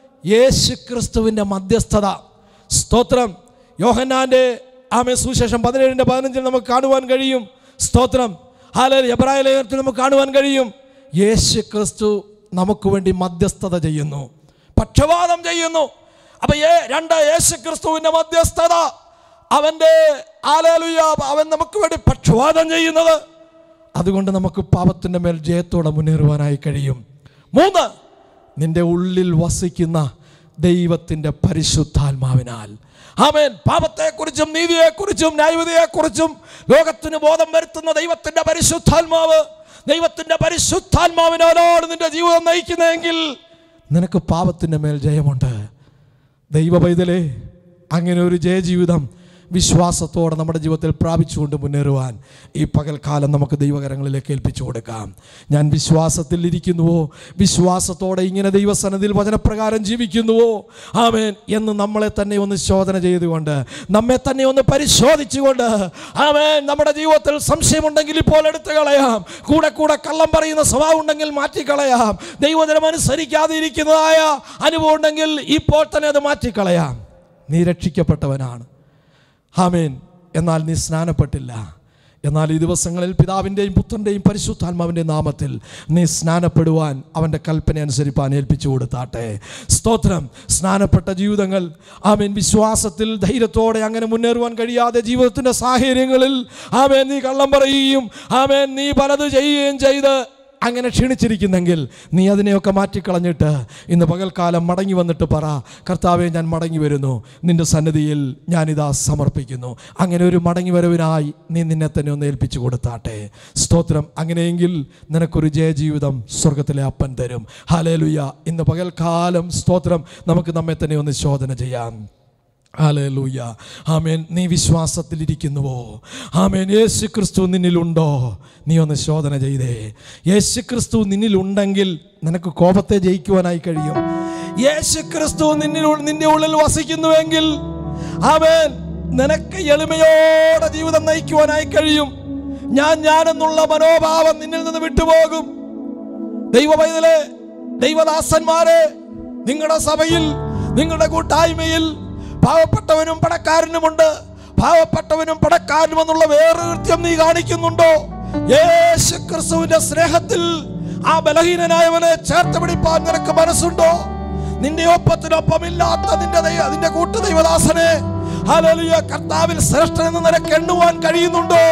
യേശു ക്രിസ്തുവിൻ്റെ മധ്യസ്ഥത സ്തോത്രം യോഹന്നാൻ്റെ ആമേ സുശേഷം പതിനേഴിൻ്റെ പതിനഞ്ചിൽ നമുക്ക് കാണുവാൻ കഴിയും സ്തോത്രം ഹാലൽ എബ്രായ ലേഖനത്തിൽ നമുക്ക് കാണുവാൻ കഴിയും യേശു ക്രിസ്തു നമുക്ക് വേണ്ടി മധ്യസ്ഥത ചെയ്യുന്നു പക്ഷപാതം ചെയ്യുന്നു അപ്പൊ ഏ- രണ്ട് യേശു ക്രിസ്തുവിൻ്റെ മധ്യസ്ഥത അവൻ്റെ ആലേലുയ അവൻ നമുക്ക് വേണ്ടി പക്ഷപാതം ചെയ്യുന്നത് അതുകൊണ്ട് നമുക്ക് പാപത്തിൻ്റെ മേൽ ജയത്തോടെ മുന്നേറുവാനായി കഴിയും മൂന്ന് നിന്റെ ഉള്ളിൽ വസിക്കുന്ന ദൈവത്തിൻ്റെ പരിശുദ്ധാത്മാവിനാൽ ആമേൻ പാപത്തെക്കുറിച്ചും നീതിയെക്കുറിച്ചും ന്യായവിധിയെക്കുറിച്ചും ലോകത്തിന് ബോധം വരുത്തുന്ന ദൈവത്തിൻ്റെ പരിശുദ്ധാത്മാവ് ദൈവത്തിൻ്റെ പരിശുദ്ധാത്മാവിനാലാണ് നിന്റെ ജീവിതം നയിക്കുന്നതെങ്കിൽ നിനക്ക് പാപത്തിൻ്റെ മേൽ ജയമുണ്ട് ദൈവ പൈതലേ അങ്ങനെ ഒരു ജയജീവിതം വിശ്വാസത്തോടെ നമ്മുടെ ജീവിതത്തിൽ പ്രാപിച്ചുകൊണ്ട് മുന്നേറുവാൻ ഈ പകൽക്കാലം നമുക്ക് ദൈവകരങ്ങളിലേക്ക് ഏൽപ്പിച്ചു കൊടുക്കാം ഞാൻ വിശ്വാസത്തിൽ ഇരിക്കുന്നുവോ വിശ്വാസത്തോടെ ഇങ്ങനെ ദൈവസന്നതിൽ വചനപ്രകാരം ജീവിക്കുന്നുവോ ആമേൻ എന്ന് നമ്മളെ തന്നെ ഒന്ന് ശോധന ചെയ്തുകൊണ്ട് നമ്മെ തന്നെ ഒന്ന് പരിശോധിച്ചുകൊണ്ട് ആമേൻ നമ്മുടെ ജീവിതത്തിൽ സംശയമുണ്ടെങ്കിൽ ഇപ്പോൾ എടുത്തു കളയാം കൂടെ കൂടെ കള്ളം പറയുന്ന സ്വഭാവം ഉണ്ടെങ്കിൽ മാറ്റിക്കളയാം ദൈവജനം അനുസരിക്കാതെ ഇരിക്കുന്നതായ അനുഭവം ഉണ്ടെങ്കിൽ ഇപ്പോൾ തന്നെ അത് മാറ്റിക്കളയാം നീ രക്ഷിക്കപ്പെട്ടവനാണ് ആമേൻ എന്നാൽ നീ സ്നാനപ്പെട്ടില്ല എന്നാൽ ഈ ദിവസങ്ങളിൽ പിതാവിൻ്റെയും പുത്രൻ്റെയും പരിശുദ്ധാത്മാവിൻ്റെ നാമത്തിൽ നീ സ്നാനപ്പെടുവാൻ അവൻ്റെ കൽപ്പന അനുസരിപ്പാൻ ഏൽപ്പിച്ചു കൊടുത്താട്ടെ സ്തോത്രം സ്നാനപ്പെട്ട ജീവിതങ്ങൾ ആമേൻ വിശ്വാസത്തിൽ ധൈര്യത്തോടെ അങ്ങനെ മുന്നേറുവാൻ കഴിയാതെ ജീവിതത്തിൻ്റെ സാഹചര്യങ്ങളിൽ ആമേൻ നീ കള്ളം പറയുകയും ആമേൻ നീ പലത് ചെയ്യുകയും ചെയ്ത് അങ്ങനെ ക്ഷീണിച്ചിരിക്കുന്നെങ്കിൽ നീ അതിനെയൊക്കെ മാറ്റിക്കളഞ്ഞിട്ട് ഇന്ന് പകൽക്കാലം മടങ്ങി വന്നിട്ട് പറ കർത്താവെ ഞാൻ മടങ്ങി വരുന്നു നിന്റെ സന്നിധിയിൽ ഞാനിതാ സമർപ്പിക്കുന്നു അങ്ങനെ ഒരു മടങ്ങി വരവിനായി നീ നിന്നെ തന്നെ ഒന്ന് ഏൽപ്പിച്ചു കൊടുത്താട്ടെ സ്തോത്രം അങ്ങനെയെങ്കിൽ നിനക്കൊരു ജയജീവിതം സ്വർഗത്തിലെ അപ്പൻ തരും ഹാലേലുയ ഇന്ന് പകൽക്കാലം സ്തോത്രം നമുക്ക് നമ്മെ തന്നെ ഒന്ന് ശോധന ചെയ്യാം ഹാലൂയ ആമേൻ നീ വിശ്വാസത്തിലിരിക്കുന്നുവോ ആമേൻ യേശു ക്രിസ്തു നിന്നിലുണ്ടോ നീ ഒന്ന് ശോധന ചെയ്തേ യേശു ക്രിസ്തു നിന്നിലുണ്ടെങ്കിൽ നിനക്ക് കോപത്തെ ജയിക്കുവാനായി കഴിയും യേശു ക്രിസ്തു നിന്നിൽ നിന്റെ ഉള്ളിൽ വസിക്കുന്നുവെങ്കിൽ ആമേൻ നിനക്ക് എളിമയോടെ ജീവിതം നയിക്കുവാനായി കഴിയും ഞാൻ ഞാനെന്നുള്ള മനോഭാവം നിന്നിൽ നിന്ന് വിട്ടുപോകും ദൈവ പൈതലെ ദൈവദാസന്മാരെ നിങ്ങളുടെ സഭയിൽ നിങ്ങളുടെ കൂട്ടായ്മയിൽ പാവപ്പെട്ടവനും പണക്കാരനുമുണ്ട് പാവപ്പെട്ടവനും പണക്കാരനും എന്നുള്ള വേറെ കൃത്യം നീ കാണിക്കുന്നുണ്ടോ യേശു ക്രിസ്തുവിന്റെ സ്നേഹത്തിൽ ആ ബലഹീനനായവനെ ചേർത്ത് പിടിപ്പാൻ നിനക്ക് മനസ്സുണ്ടോ നിന്റെ ഒപ്പത്തിനൊപ്പമില്ലാത്ത നിന്റെ ദൈവ നിന്റെ കൂട്ടു ദൈവദാസനെ ഹല്ലേലൂയ കർത്താവിൽ ശ്രേഷ്ഠനെന്ന് നിനക്ക് എണ്ണുവാൻ കഴിയുന്നുണ്ടോ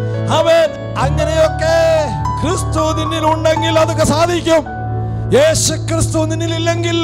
അവൻ അങ്ങനെയൊക്കെ ക്രിസ്തു നിന്നിൽ ഉണ്ടെങ്കിൽ അതൊക്കെ സാധിക്കും യേശു ക്രിസ്തു നിന്നിലില്ലെങ്കിൽ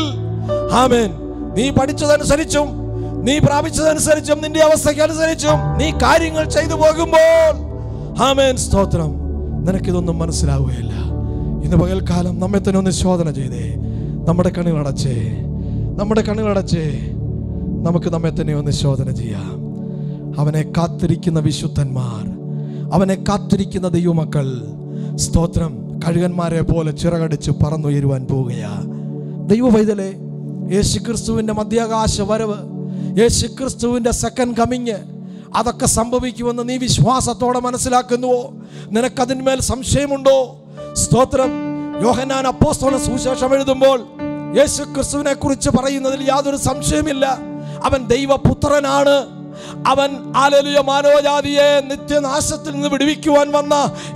ആമേൻ നീ പഠിച്ചതനുസരിച്ചും നീ പ്രാപിച്ചതനുസരിച്ചും നിന്റെ അവസ്ഥയ്ക്ക് അനുസരിച്ചും നീ കാര്യങ്ങൾ ചെയ്തു പോകുമ്പോൾ ആമേൻ സ്തോത്രം നിനക്കിതൊന്നും മനസ്സിലാവുകയില്ല ഇന്ന് പകൽക്കാലം നമ്മെ തന്നെ ഒന്ന് ശോധന ചെയ്തേ നമ്മുടെ കണ്ണുകളടച്ചേ നമ്മുടെ കണ്ണുകളടച്ചേ നമുക്ക് നമ്മെ തന്നെ ഒന്ന് ശോധന ചെയ്യാം അവനെ കാത്തിരിക്കുന്ന വിശുദ്ധന്മാർ അവനെ കാത്തിരിക്കുന്ന ദൈവമക്കൾ സ്തോത്രം കഴുകന്മാരെ പോലെ ചിറകടിച്ച് പറന്നുയരുവാൻ പോവുകയാ ദൈവ പൈതലെ യേശുക്രിസ്തുവിൻ്റെ മധ്യാകാശ വരവ് യേശുക്രിസ്തുവിൻ്റെ സെക്കൻഡ് കമ്മിങ് അതൊക്കെ സംഭവിക്കുമെന്ന് നീ വിശ്വാസത്തോടെ മനസ്സിലാക്കുന്നുവോ നിനക്കതിന്മേൽ സംശയമുണ്ടോ സ്തോത്രം യോഹന്നാൻ അപ്പോസ്തോല സുവിശേഷം എഴുതുമ്പോൾ യേശു ക്രിസ്തുവിനെ കുറിച്ച് പറയുന്നതിൽ യാതൊരു സംശയമില്ല അവൻ ദൈവപുത്രനാണ് അവൻ ആലലിയ മാനവജാതിയെ നിത്യനാശത്തിൽ നിന്ന് വിടുവിക്കുവാൻ വന്ന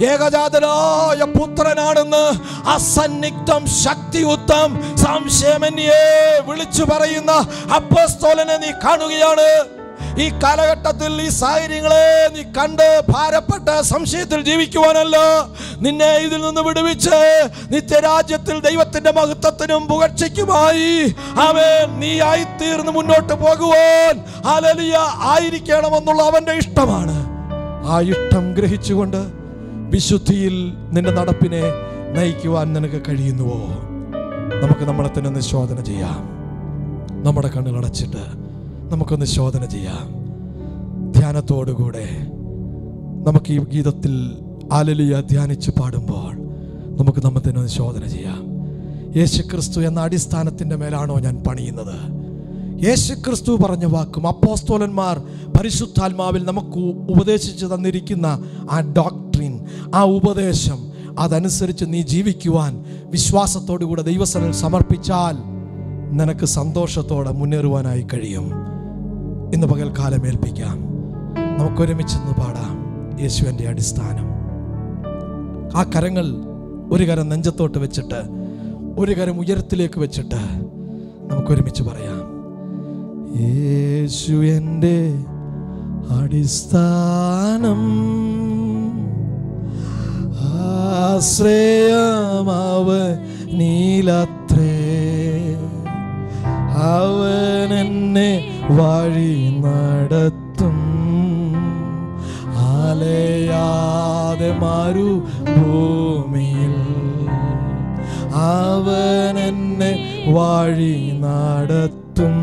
ഏകജാതനായ പുത്രനാണെന്ന് അസന്നിഗ്ധം ശക്തിയുക്തം സംശയമന്യെ വിളിച്ചു പറയുന്ന അപ്പോസ്തോലനെ നീ കാണുകയാണ് ഈ കാലഘട്ടത്തിൽ ഈ സാഹചര്യങ്ങളെ നീ കണ്ട് ഭാരപ്പെട്ട് സംശയത്തിൽ ജീവിക്കുവാനല്ല നിന്നെ ഇതിൽ നിന്ന് വിടുവിച്ച് നിത്യരാജ്യത്തിൽ ദൈവത്തിന്റെ മഹത്വത്തിനും പുകഴ്ചയ്ക്കുമായി അവൻ നീ ആയിത്തീർന്ന് മുന്നോട്ട് പോകുവാൻ ആലലിയ ആയിരിക്കണമെന്നുള്ള അവന്റെ ഇഷ്ടമാണ് ആ ഇഷ്ടം ഗ്രഹിച്ചുകൊണ്ട് വിശുദ്ധിയിൽ നിന്റെ നടപ്പിനെ നയിക്കുവാൻ നിനക്ക് കഴിയുന്നുവോ നമുക്ക് നമ്മളെ തന്നെ ഒന്ന് ശോധന ചെയ്യാം നമ്മുടെ കണ്ണുകൾ അടച്ചിട്ട് നമുക്കൊന്ന് ശോധന ചെയ്യാം ധ്യാനത്തോടുകൂടെ നമുക്ക് ഈ ഗീതത്തിൽ ആലലിയ ധ്യാനിച്ച് പാടുമ്പോൾ നമുക്ക് നമ്മെ തന്നെ ഒന്ന് ശോധന ചെയ്യാം യേശുക്രിസ്തു എന്ന അടിസ്ഥാനത്തിൻ്റെ മേലാണോ ഞാൻ പണിയുന്നത് യേശുക്രിസ്തു പറഞ്ഞ വാക്കും അപ്പോസ്തോലന്മാർ പരിശുദ്ധാത്മാവിൽ നമുക്ക് ഉപദേശിച്ചു തന്നിരിക്കുന്ന ആ ഡോക്ട്രിൻ ആ ഉപദേശം അതനുസരിച്ച് നീ ജീവിക്കുവാൻ വിശ്വാസത്തോടു കൂടെ ദൈവസനിൽ സമർപ്പിച്ചാൽ നിനക്ക് സന്തോഷത്തോടെ മുന്നേറുവാനായി കഴിയും ഇന്ന് പകൽക്കാലം ഏൽപ്പിക്കാം നമുക്കൊരുമിച്ചെന്ന് പാടാം യേശുവിൻ്റെ അടിസ്ഥാനം ആ കരങ്ങൾ ഒരു കരം നെഞ്ചത്തോട്ട് വെച്ചിട്ട് ഒരു കരം ഉയരത്തിലേക്ക് വെച്ചിട്ട് നമുക്കൊരുമിച്ച് പറയാം യേശു എൻ്റെ അടിസ്ഥാനം ആശ്രയമാവ നീലത്രേ അവൻ എന്നെ വഴി നടത്തും ആലയാതെ മാറു ഭൂമിയിൽ അവൻ എന്നെ വഴി നടത്തും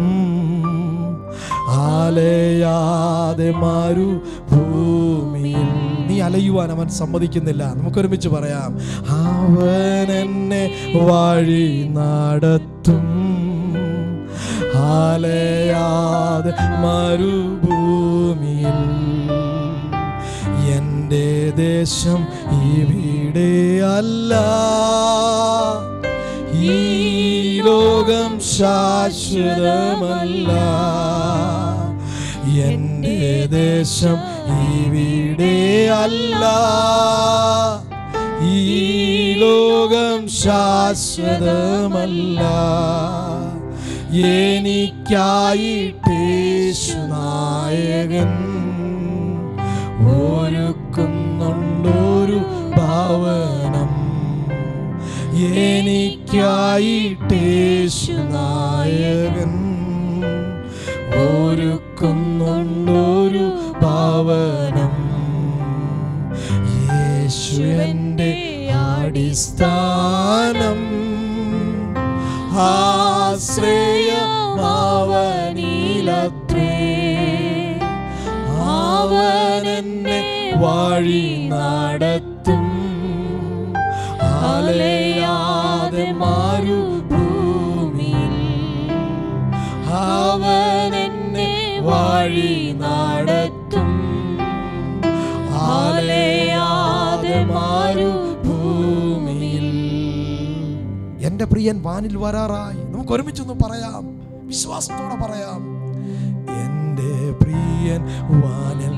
ആലയാതെ മാറു ഭൂമിയിൽ നീ അലയുവാൻ അവൻ സമ്മതിക്കുന്നില്ല നമുക്കൊരുമിച്ച് പറയാം അവൻ എന്നെ വഴി നടത്തും ആലയാതെ മരുഭൂമിയിൽ എൻ്റെ ദേശം ഇവിടെ അല്ല ഈ ലോകം ശാശ്വതമല്ല എൻ്റെ ദേശം ഇവിടെ അല്ല ഈ ലോകം ശാശ്വതമല്ല എനിക്കായിട്ടേശുനായകൻ ഒരുക്കുന്നുണ്ടൊരു ഭവനം എനിക്കായിട്ടേശുനായകൻ ഒരുക്കുന്നുണ്ടൊരു ഭവനം യേശു എൻ്റെ അടിസ്ഥാനം ആശ്രയമാവനിലത്രേ അവനെന്നെ വഴി നടത്തും അലയാതെ മരുഭൂമിയിൽ അവനെന്നെ വഴി നടത്തും അലയാതെ മരുഭൂമിയിൽ എന്റെ പ്രിയൻ വാനിൽ വരാറായി നമുക്ക് ഒരുമിച്ചൊന്ന് പറയാം വിശ്വാസത്തോടെ പറയാം എന്റെ പ്രിയൻ വാനിൽ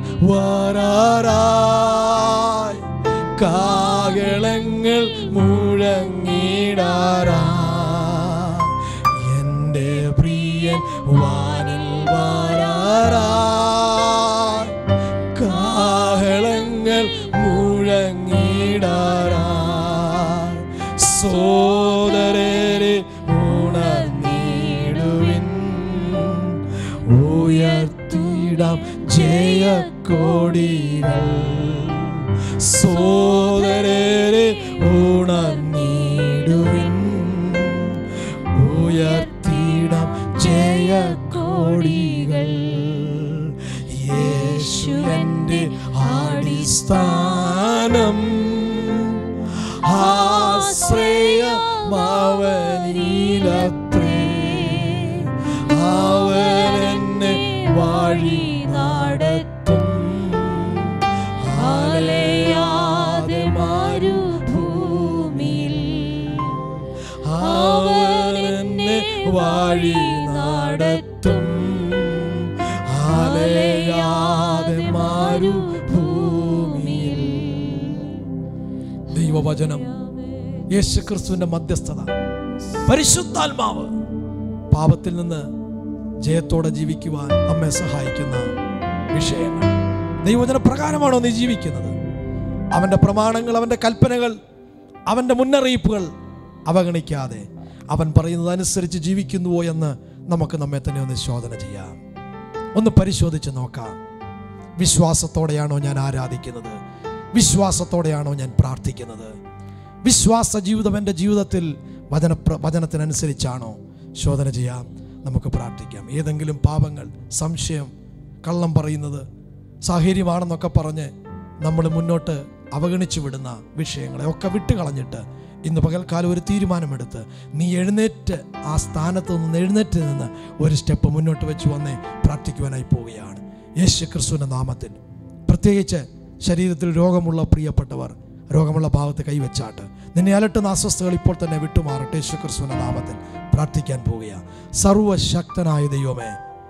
വരാറായി കാകളങ്ങൾ മുഴങ്ങിടാറാ എന്റെ പ്രിയൻ വാനിൽ വരാറായി കാഹളങ്ങൾ മുഴങ്ങിടാറായി സോദരരെ ഉണർന്നിടുവിൻ ഉയർത്തിടാം ജയക്കോടികൾ സോദരരെ ഉണർന്നിടുവിൻ ഉയർത്തിടാം ജയക്കോടികൾ യേശു എൻ്റെ അടിസ്ഥാനം ആശ്രയമവനിലത്രേ അവനെന്നെ വഴി നടത്തും അലയാതെ മരുഭൂമിയിൽ അവനെന്നെ വഴി നടത്തും അലയാതെ മരുഭൂമിയിൽ ദൈവവചനം യേശുക്രിസ്തുവിന്റെ മധ്യസ്ഥത പരിശുദ്ധാത്മാവ് പാപത്തിൽ നിന്ന് ജയത്തോടെ ജീവിക്കുവാൻ നമ്മെ സഹായിക്കുന്ന വിഷയങ്ങൾ ദൈവവചന പ്രകാരമാണോ നീ ജീവിക്കുന്നത് അവൻ്റെ പ്രമാണങ്ങൾ അവൻ്റെ കൽപ്പനകൾ അവൻ്റെ മുന്നറിയിപ്പുകൾ അവഗണിക്കാതെ അവൻ പറയുന്നത് അനുസരിച്ച് ജീവിക്കുന്നുവോ എന്ന് നമുക്ക് നമ്മെ തന്നെ ഒന്ന് ശോധന ചെയ്യാം ഒന്ന് പരിശോധിച്ച് നോക്കാം വിശ്വാസത്തോടെയാണോ ഞാൻ ആരാധിക്കുന്നത് വിശ്വാസത്തോടെയാണോ ഞാൻ പ്രാർത്ഥിക്കുന്നത് വിശ്വാസ ജീവിതം എൻ്റെ ജീവിതത്തിൽ വചന വചനത്തിനനുസരിച്ചാണോ ശോധന ചെയ്യാം നമുക്ക് പ്രാർത്ഥിക്കാം ഏതെങ്കിലും പാപങ്ങൾ സംശയം കള്ളം പറയുന്നത് സാഹചര്യമാണെന്നൊക്കെ പറഞ്ഞ് നമ്മൾ മുന്നോട്ട് അവഗണിച്ചു വിടുന്ന വിഷയങ്ങളെ ഒക്കെ വിട്ടുകളഞ്ഞിട്ട് ഇന്ന് പകൽക്കാലം ഒരു തീരുമാനമെടുത്ത് നീ എഴുന്നേറ്റ് ആ സ്ഥാനത്ത് നിന്ന് എഴുന്നേറ്റ് നിന്ന് ഒരു സ്റ്റെപ്പ് മുന്നോട്ട് വെച്ച് വന്നേ പ്രാർത്ഥിക്കുവാനായി പോവുകയാണ് യേശു ക്രിസ്തുവിൻ്റെ നാമത്തിൽ പ്രത്യേകിച്ച് ശരീരത്തിൽ രോഗമുള്ള പ്രിയപ്പെട്ടവർ രോഗമുള്ള ഭാഗത്ത് കൈവച്ചാട്ട് നിന്നെ അലട്ടുന്ന അസ്വസ്ഥകൾ ഇപ്പോൾ തന്നെ വിട്ടുമാറട്ടെ യേശു ക്രിസ്തുവിൻ്റെ നാമത്തിൽ പ്രാർത്ഥിക്കാൻ പോവുകയാണ് സർവശക്തനായ ദൈവമേ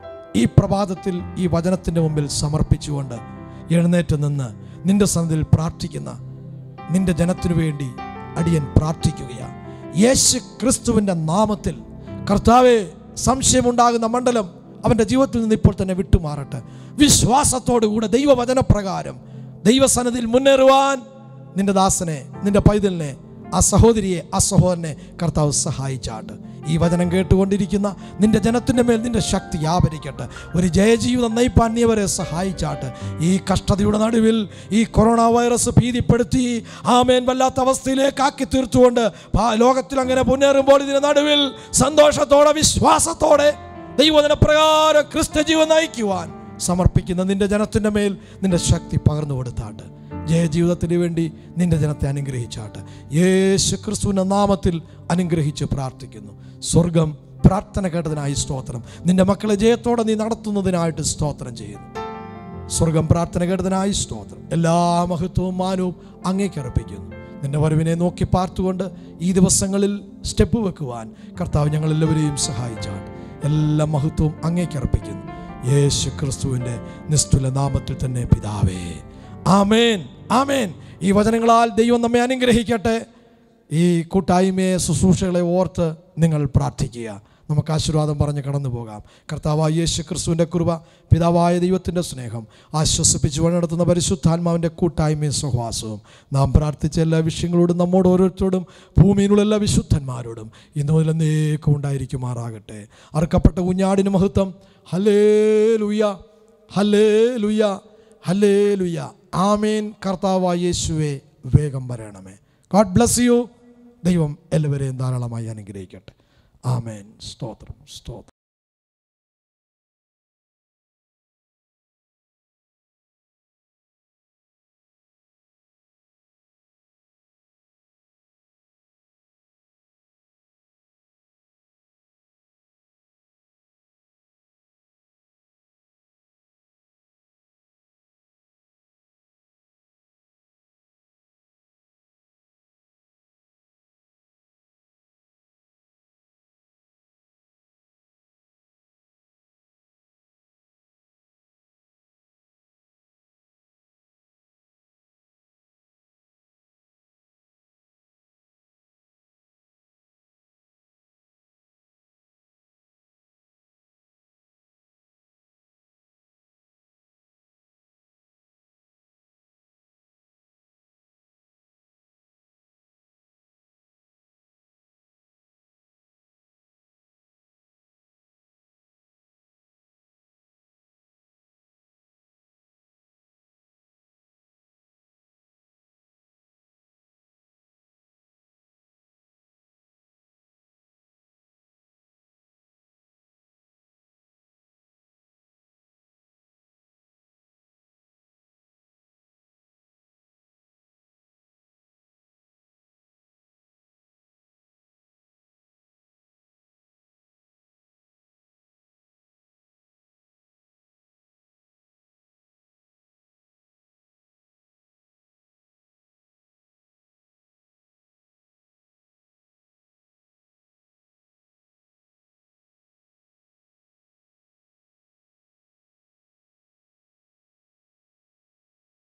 ഈ പ്രഭാതത്തിൽ ഈ വചനത്തിൻ്റെ മുമ്പിൽ സമർപ്പിച്ചുകൊണ്ട് എഴുന്നേറ്റ് നിന്ന് നിന്റെ സന്നിധിയിൽ പ്രാർത്ഥിക്കുന്ന നിന്റെ ജനത്തിനു വേണ്ടി അടിയൻ പ്രാർത്ഥിക്കുകയാണ് യേശു ക്രിസ്തുവിൻ്റെ നാമത്തിൽ കർത്താവെ സംശയമുണ്ടാകുന്ന മണ്ഡലം അവൻ്റെ ജീവിതത്തിൽ നിന്ന് ഇപ്പോൾ തന്നെ വിട്ടുമാറട്ടെ വിശ്വാസത്തോടു കൂടെ ദൈവവചനപ്രകാരം ദൈവസന്നിധിയിൽ മുന്നേറുവാൻ നിന്റെ ദാസനെ നിന്റെ പൈതലിനെ ആ സഹോദരിയെ ആ സഹോദരനെ കർത്താവ് സഹായിച്ചാട്ട് ഈ വചനം കേട്ടുകൊണ്ടിരിക്കുന്ന നിന്റെ ജനത്തിൻ്റെ മേൽ നിന്റെ ശക്തി വ്യാപരിക്കട്ടെ ഒരു ജയജീവിതം നയിപ്പാൻ നീ അവരെ സഹായിച്ചാട്ട് ഈ കഷ്ടതയുടെ നടുവിൽ ഈ കൊറോണ വൈറസ് ഭീതിപ്പെടുത്തി ആമേൻ വല്ലാത്ത അവസ്ഥയിലേക്ക് ആക്കി തീർത്തുകൊണ്ട് പാ- ലോകത്തിൽ അങ്ങനെ മുന്നേറുമ്പോൾ ഇതിന്റെ നടുവിൽ സന്തോഷത്തോടെ വിശ്വാസത്തോടെ ദൈവദിന പ്രകാരം ക്രിസ്തു ജീവൻ നയിക്കുവാൻ സമർപ്പിക്കുന്ന നിന്റെ ജനത്തിൻ്റെ മേൽ നിന്റെ ശക്തി പകർന്നു കൊടുത്താട്ട് ജയജീവിതത്തിന് വേണ്ടി നിന്റെ ജനത്തെ അനുഗ്രഹിച്ചാട്ട് യേശു ക്രിസ്തുവിൻ്റെ നാമത്തിൽ അനുഗ്രഹിച്ച് പ്രാർത്ഥിക്കുന്നു സ്വർഗം പ്രാർത്ഥന കേട്ടതിനായി സ്തോത്രം നിന്റെ മക്കളെ ജയത്തോടെ നീ നടത്തുന്നതിനായിട്ട് സ്തോത്രം ചെയ്യുന്നു സ്വർഗം പ്രാർത്ഥന കേട്ടതിനായി സ്തോത്രം എല്ലാ മഹത്വവും മാനവും അങ്ങേക്ക് അർപ്പിക്കുന്നു നിന്റെ വരവിനെ നോക്കി പാർത്തുകൊണ്ട് ഈ ദിവസങ്ങളിൽ സ്റ്റെപ്പ് വെക്കുവാൻ കർത്താവ് ഞങ്ങളെല്ലാവരെയും സഹായിച്ചാണ് എല്ലാ മഹത്വവും അങ്ങേക്ക് അർപ്പിക്കുന്നു യേശു ക്രിസ്തുവിൻ്റെ നിസ്തുല നാമത്തിൽ തന്നെ പിതാവേ ആമേൻ ആമേൻ ഈ വചനങ്ങളാൽ ദൈവം നമ്മെ അനുഗ്രഹിക്കട്ടെ ഈ കൂട്ടായ്മയെ ശുശ്രൂഷകളെ ഓർത്ത് നിങ്ങൾ പ്രാർത്ഥിക്കുക നമുക്ക് ആശീർവാദം പറഞ്ഞ് കടന്നു പോകാം കർത്താവായ യേശു ക്രിസ്തുവിൻ്റെ കൃപ പിതാവായ ദൈവത്തിൻ്റെ സ്നേഹം ആശ്വസിപ്പിച്ച് വഴിനടത്തുന്ന പരിശുദ്ധാത്മാവിൻ്റെ കൂട്ടായ്മയും സഹവാസവും നാം പ്രാർത്ഥിച്ച എല്ലാ വിഷയങ്ങളോടും നമ്മോട് ഓരോരുത്തരോടും ഭൂമിയിലുള്ള എല്ലാ വിശുദ്ധന്മാരോടും ഇന്നു മുതൽ എന്നേക്കും ഉണ്ടായിരിക്കുമാറാകട്ടെ അറുക്കപ്പെട്ട കുഞ്ഞാടിന് മഹത്വം ഹലേ ലുയ്യ ഹലേ ലുയ്യ ഹലേ ലുയ്യ ആമേൻ കർത്താവായ യേശുവെ വേഗം വരണമേ ഗോഡ് ബ്ലസ് യു ദൈവം എല്ലാവരെയും ധാരാളമായി അനുഗ്രഹിക്കട്ടെ ആമേൻ സ്തോത്രം സ്തോത്രം